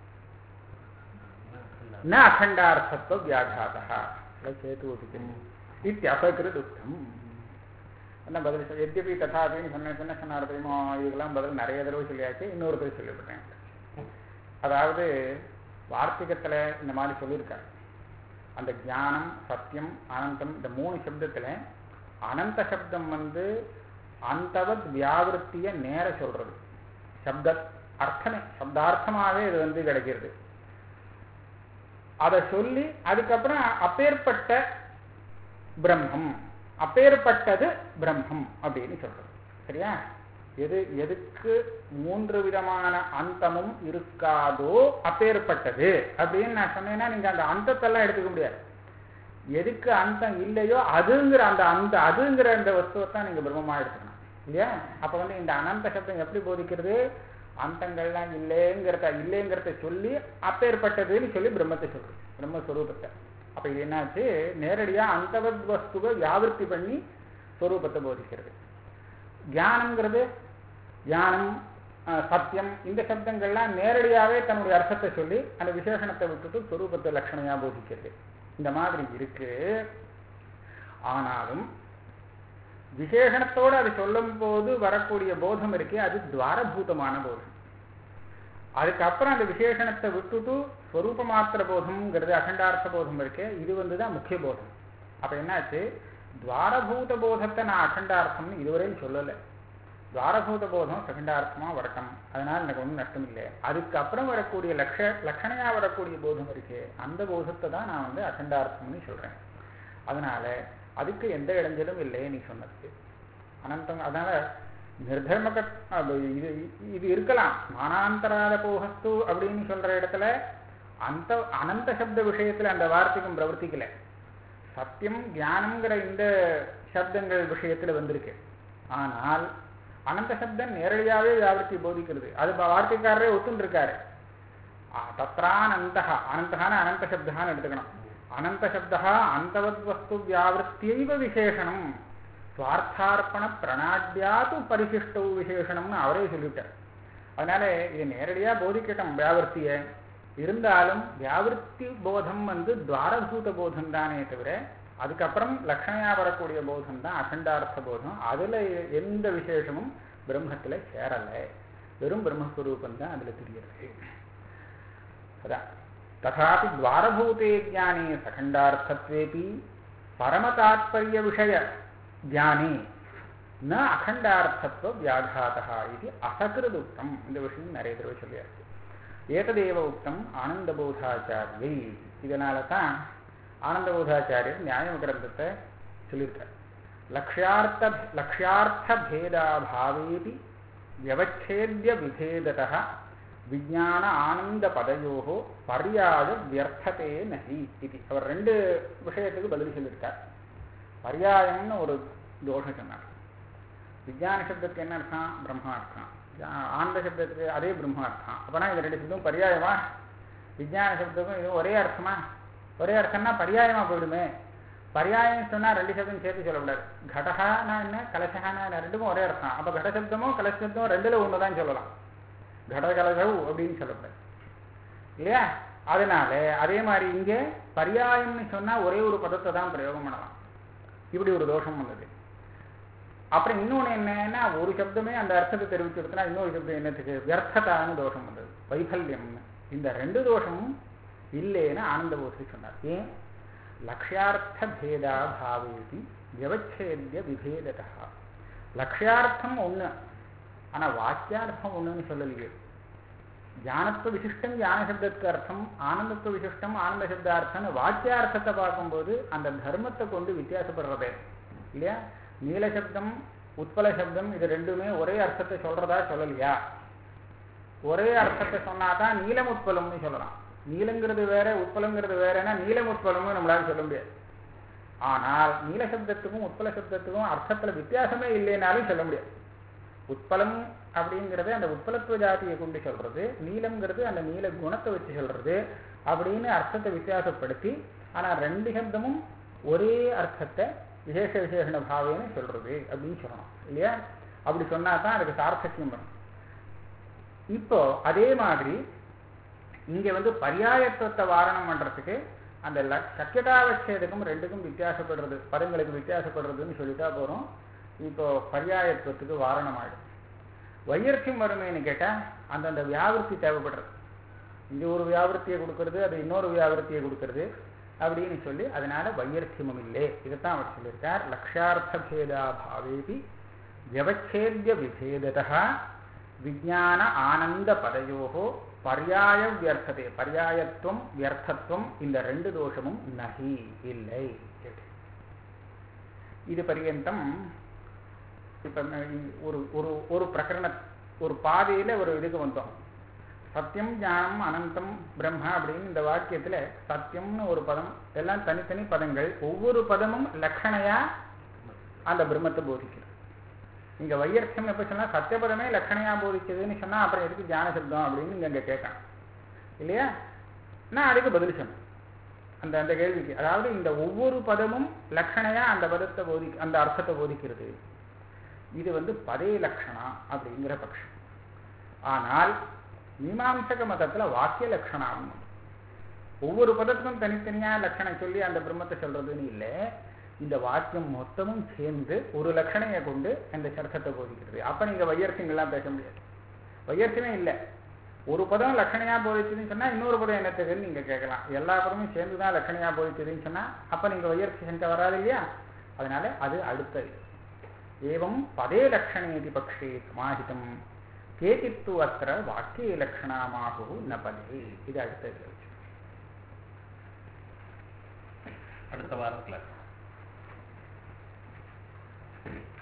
[SPEAKER 1] न अखण्डार्थत्वव्याघातः चेतुपि किम् इत्यसकृदुक्तम् என்ன பதில் சொல்லி எத்தியபி ததாபின்னு சொன்ன என்ன சொன்னார் தெரியுமா இதுக்கெல்லாம் பதில் நிறைய தடவை சொல்லியாச்சு இன்னொரு தடவை சொல்லிவிட்டேன் அதாவது வார்த்திகத்துல இந்த மாதிரி சொல்லியிருக்காரு அந்த ஞானம் சத்தியம் அனந்தம் இந்த மூணு சப்தத்துல அனந்த சப்தம் வந்து அந்தவத் வியாவிருத்திய நேர சொல்றது சப்த அர்த்தமே சப்தார்த்தமாவே இது வந்து கிடைக்கிறது அதை சொல்லி அதுக்கப்புறம் அப்பேற்பட்ட பிரம்மம் அப்பேற்பட்டது பிரம்மம் அப்படின்னு சொல்றது சரியா எது எதுக்கு மூன்று விதமான அந்தமும் இருக்காதோ அப்பேற்பட்டது அப்படின்னு நான் சொன்னேன்னா நீங்க அந்த அந்தத்தெல்லாம் எடுத்துக்க முடியாது எதுக்கு அந்தம் இல்லையோ அதுங்கிற அந்த அந்த அதுங்கிற அந்த வஸ்துவை தான் நீங்க பிரம்மமா எடுத்துக்கணும் இல்லையா அப்ப வந்து இந்த அனந்த சப்தம் எப்படி போதிக்கிறது அந்தங்கள்லாம் இல்லைங்கிறத இல்லைங்கிறத சொல்லி அப்பேற்பட்டதுன்னு சொல்லி பிரம்மத்தை சொல்றது பிரம்மஸ்வரூபத்தை அப்ப இது என்னாச்சு நேரடியா அந்தவத் வஸ்துவை வியாவிருத்தி பண்ணி ஸ்வரூபத்தை போதிக்கிறது ஞானம்ங்கிறது ஞானம் அஹ், சத்தியம் இந்த சப்தங்கள்லாம் நேரடியாவே தன்னுடைய அர்த்தத்தை சொல்லி அந்த விசேஷணத்தை விட்டுட்டு ஸ்வரூபத்தை லட்சணையா போதிக்கிறது இந்த மாதிரி இருக்கு ஆனாலும் விசேஷணத்தோடு அது சொல்லும் போது வரக்கூடிய போதம் இருக்கே அது துவாரபூதமான போதம் அதுக்கப்புறம் அந்த விசேஷணத்தை விட்டுட்டு ஸ்வரூப மாத்திர போதம்ங்கிறது அகண்டார்த்த போதம் இருக்கே இது வந்து தான் முக்கிய போதம் அப்ப என்னாச்சு துவாரபூத போதத்தை நான் அகண்டார்த்தம்னு இதுவரையும் சொல்லலை துவாரபூத போதம் சகண்டார்த்தமா வரட்டும் அதனால எனக்கு ஒன்றும் நஷ்டம் இல்லை அதுக்கப்புறம் வரக்கூடிய லட்ச லட்சணையா வரக்கூடிய போதம் இருக்கே அந்த போதத்தை தான் நான் வந்து அகண்டார்த்தம்னு சொல்றேன் அதனால அதுக்கு எந்த இடைஞ்சலும் இல்லை நீ சொன்னதுக்கு அனந்தம் அதனால நிர்தர்மக அது இது இது இருக்கலாம் மானாந்தராத போகஸ்து அப்படின்னு சொல்ற இடத்துல அந்த அனந்த சப்த விஷயத்துல அந்த வார்த்தைக்கும் பிரவர்த்திக்கல சத்தியம் ஞானம்ங்கிற இந்த சப்தங்கள் விஷயத்துல வந்திருக்கு ஆனால் அனந்த சப்தம் நேரடியாவே வியாபிருத்தி போதிக்கிறது அது ப- வார்த்தைக்காரரே ஒத்துன்னு இருக்காரு தத்ரானந்தா அனந்தகான அனந்த சப்தான்னு எடுத்துக்கணும் அனந்த சப்தா அந்தவத் வஸ்து வியாவிருத்தியைவ விசேஷணம் சுவார்த்தார்ப்பண பிரணாட்யாத்து பரிசிஷ்டவு விசேஷணம்னு அவரே சொல்லிட்டார் அதனால இது நேரடியா போதிக்கட்டும் வியாவர்த்திய இருந்தாலும் வியாவிருத்தி போதம் வந்து துவாரபூத போதம் தானே தவிர அதுக்கப்புறம் லக்ஷணையா வரக்கூடிய போதம் தான் அகண்டார்த்த போதம் அதுல எந்த விசேஷமும் பிரம்மத்துல சேரலை வெறும் பிரம்மஸ்வரூபம் தான் அதுல தெரியுது அதான் ததாபி துவாரபூதே ஜானே சகண்டார்த்தத்வேபி பரமதாத்பரிய விஷய தியானே ந அகண்டார்த்தத்துவ வியாகாதா இது அசகிருதுக்தம் இந்த விஷயம் நிறைய தடவை சொல்லியாச்சு ஏததேவ உக்தம் ஆனந்தபோதாச்சாரியை இதனால தான் ஆனந்தபோதாச்சாரியர் நியாய கிரந்தத்தை சொல்லியிருக்கார் லக்ஷார்த்த லக்ஷார்த்த பேதாபாவேபி வியவச்சேத்ய விபேதத விஜான ஆனந்த பதையோ பர்யாய வியர்த்ததே நகி இது அவர் ரெண்டு விஷயத்துக்கு பதில் சொல்லியிருக்கார் பர்யாயம்னு ஒரு தோஷம் சொன்னார் விஜயான சப்தத்துக்கு என்ன அர்த்தம் பிரம்மா அர்த்தம் ஆனந்த சப்தத்துக்கு அதே பிரம்மா அர்த்தம் அப்பனா இது ரெண்டு சப்தம் பரியாயமா விஜயான சப்தத்துக்கும் இதுவும் ஒரே அர்த்தமா ஒரே அர்த்தம்னா பரியாயமா போயிடுமே பரியாயம் சொன்னா ரெண்டு சப்தம் சேர்த்து சொல்லக்கூடாது கடகானா என்ன கலசகானா என்ன ரெண்டுக்கும் ஒரே அர்த்தம் அப்ப கட சப்தமும் கலச சப்தமும் ரெண்டுல ஒண்ணுதான் சொல்லலாம் கட கலசவு அப்படின்னு சொல்லக்கூடாது இல்லையா அதனால அதே மாதிரி இங்கே பரியாயம்னு சொன்னா ஒரே ஒரு பதத்தை தான் பிரயோகம் பண்ணலாம் இப்படி ஒரு தோஷம் வந்தது அப்புறம் இன்னொன்று என்னன்னா ஒரு சப்தமே அந்த அர்த்தத்தை தெரிவிச்சுடுத்துனா இன்னொரு சப்தம் என்னத்துக்கு வியர்த்ததான தோஷம் வந்தது வைஃபல்யம்னு இந்த ரெண்டு தோஷமும் இல்லைன்னு ஆனந்த போசி சொன்னார் ஏன் லக்ஷார்த்த பேதா பாவேதி வியவச்சேத்திய விபேதா லக்ஷார்த்தம் ஒண்ணு ஆனா வாக்கியார்த்தம் ஒண்ணுன்னு சொல்லலையே ஞானத்துவ விசிஷ்டம் ஞான சப்தத்துக்கு அர்த்தம் ஆனந்தத்துவ விசிஷ்டம் ஆனந்த சப்தார்த்தம் வாக்கியார்த்தத்தை பார்க்கும்போது அந்த தர்மத்தை கொண்டு வித்தியாசப்படுறதே இல்லையா நீல சப்தம் உட்பல சப்தம் இது ரெண்டுமே ஒரே அர்த்தத்தை சொல்றதா சொல்லலையா ஒரே அர்த்தத்தை சொன்னாதான் நீலம் உட்பலம்னு சொல்லலாம் நீலங்கிறது வேற உட்பலங்கிறது வேறன்னா நீலம் உட்பலம்னு நம்மளால சொல்ல முடியாது ஆனால் நீல சப்தத்துக்கும் உட்பல சப்தத்துக்கும் அர்த்தத்துல வித்தியாசமே இல்லைனாலும் சொல்ல முடியாது உட்பலம் அப்படிங்கிறது அந்த உட்பலத்துவ ஜாதியை கொண்டு சொல்றது நீலம்ங்கிறது அந்த நீல குணத்தை வச்சு சொல்றது அப்படின்னு அர்த்தத்தை வித்தியாசப்படுத்தி ஆனா ரெண்டு சப்தமும் ஒரே அர்த்தத்தை விசேஷ விசேஷண பாவேன்னு சொல்றது அப்படின்னு சொல்லணும் இல்லையா அப்படி சொன்னா தான் அதுக்கு சார்த்தக்கியம் வரும் இப்போ அதே மாதிரி இங்க வந்து பரியாயத்துவத்தை வாரணம் பண்றதுக்கு அந்த சக்கியதாவச்சேதகம் ரெண்டுக்கும் வித்தியாசப்படுறது பதங்களுக்கு வித்தியாசப்படுறதுன்னு சொல்லிட்டா போறோம் இப்போ பரியாயத்துவத்துக்கு வாரணம் ஆயிடும் வையர்த்தியம் வருமேன்னு கேட்டா அந்தந்த வியாவிருத்தி தேவைப்படுறது இங்க ஒரு வியாவிருத்தியை கொடுக்கறது அது இன்னொரு வியாவிருத்தியை கொடுக்கறது அப்படின்னு சொல்லி அதனால வையர்த்தியமும் இல்லை இதைத்தான் அவர் சொல்லியிருக்கார் லக்ஷார்த்த பேதா பாவேபி வியவச்சேத்திய விபேதா விஜான ஆனந்த பதையோகோ பர்யாய வியர்த்ததே பர்யாயத்துவம் வியர்த்தத்துவம் இந்த ரெண்டு தோஷமும் நகி இல்லை இது பரியந்தம் இப்ப ஒரு ஒரு ஒரு பிரகரண ஒரு பாதையில ஒரு இதுக்கு வந்தோம் சத்தியம் ஞானம் அனந்தம் பிரம்மா அப்படின்னு இந்த வாக்கியத்துல சத்தியம்னு ஒரு பதம் எல்லாம் தனித்தனி பதங்கள் ஒவ்வொரு பதமும் லட்சணையா அந்த பிரம்மத்தை போதிக்கிறது இங்க வையர்த்தம் எப்ப சொன்னா சத்தியபதமே லட்சணையா போதிச்சதுன்னு சொன்னா அப்புறம் எதுக்கு ஞான சப்தம் அப்படின்னு இங்க இங்க கேட்கணும் இல்லையா நான் அதுக்கு பதில் சொன்னேன் அந்த அந்த கேள்விக்கு அதாவது இந்த ஒவ்வொரு பதமும் லட்சணையா அந்த பதத்தை போதி அந்த அர்த்தத்தை போதிக்கிறது இது வந்து பதே லட்சணா அப்படிங்கிற பட்சம் ஆனால் மீமாம்சக மதத்துல வாக்கிய லட்சணம் ஒவ்வொரு பதத்துக்கும் தனித்தனியா லட்சணம் சொல்லி அந்த பிரம்மத்தை சொல்றதுன்னு இல்லை இந்த வாக்கியம் மொத்தமும் சேர்ந்து ஒரு லட்சணையை கொண்டு அந்த சர்க்கத்தை போதிக்கிறது அப்ப நீங்க வையர்சிங்கெல்லாம் பேச முடியாது வையர்சியமே இல்லை ஒரு பதம் லட்சணையா போதிச்சதுன்னு சொன்னா இன்னொரு பதம் என்னத்துக்குன்னு நீங்க கேட்கலாம் எல்லா பதமும் சேர்ந்துதான் லட்சணையா போதிச்சதுன்னு சொன்னா அப்ப நீங்க வையர்சி சங்கை வராது இல்லையா அதனால அது அடுத்த இது ஏவம் பதே லட்சணேதி பக்ஷே சமாஹிதம் கேச்சித்து அத்திர வாக்கிய லட்சணமாகு ந பதே இது அடுத்த இது
[SPEAKER 2] அடுத்த வாரத்தில்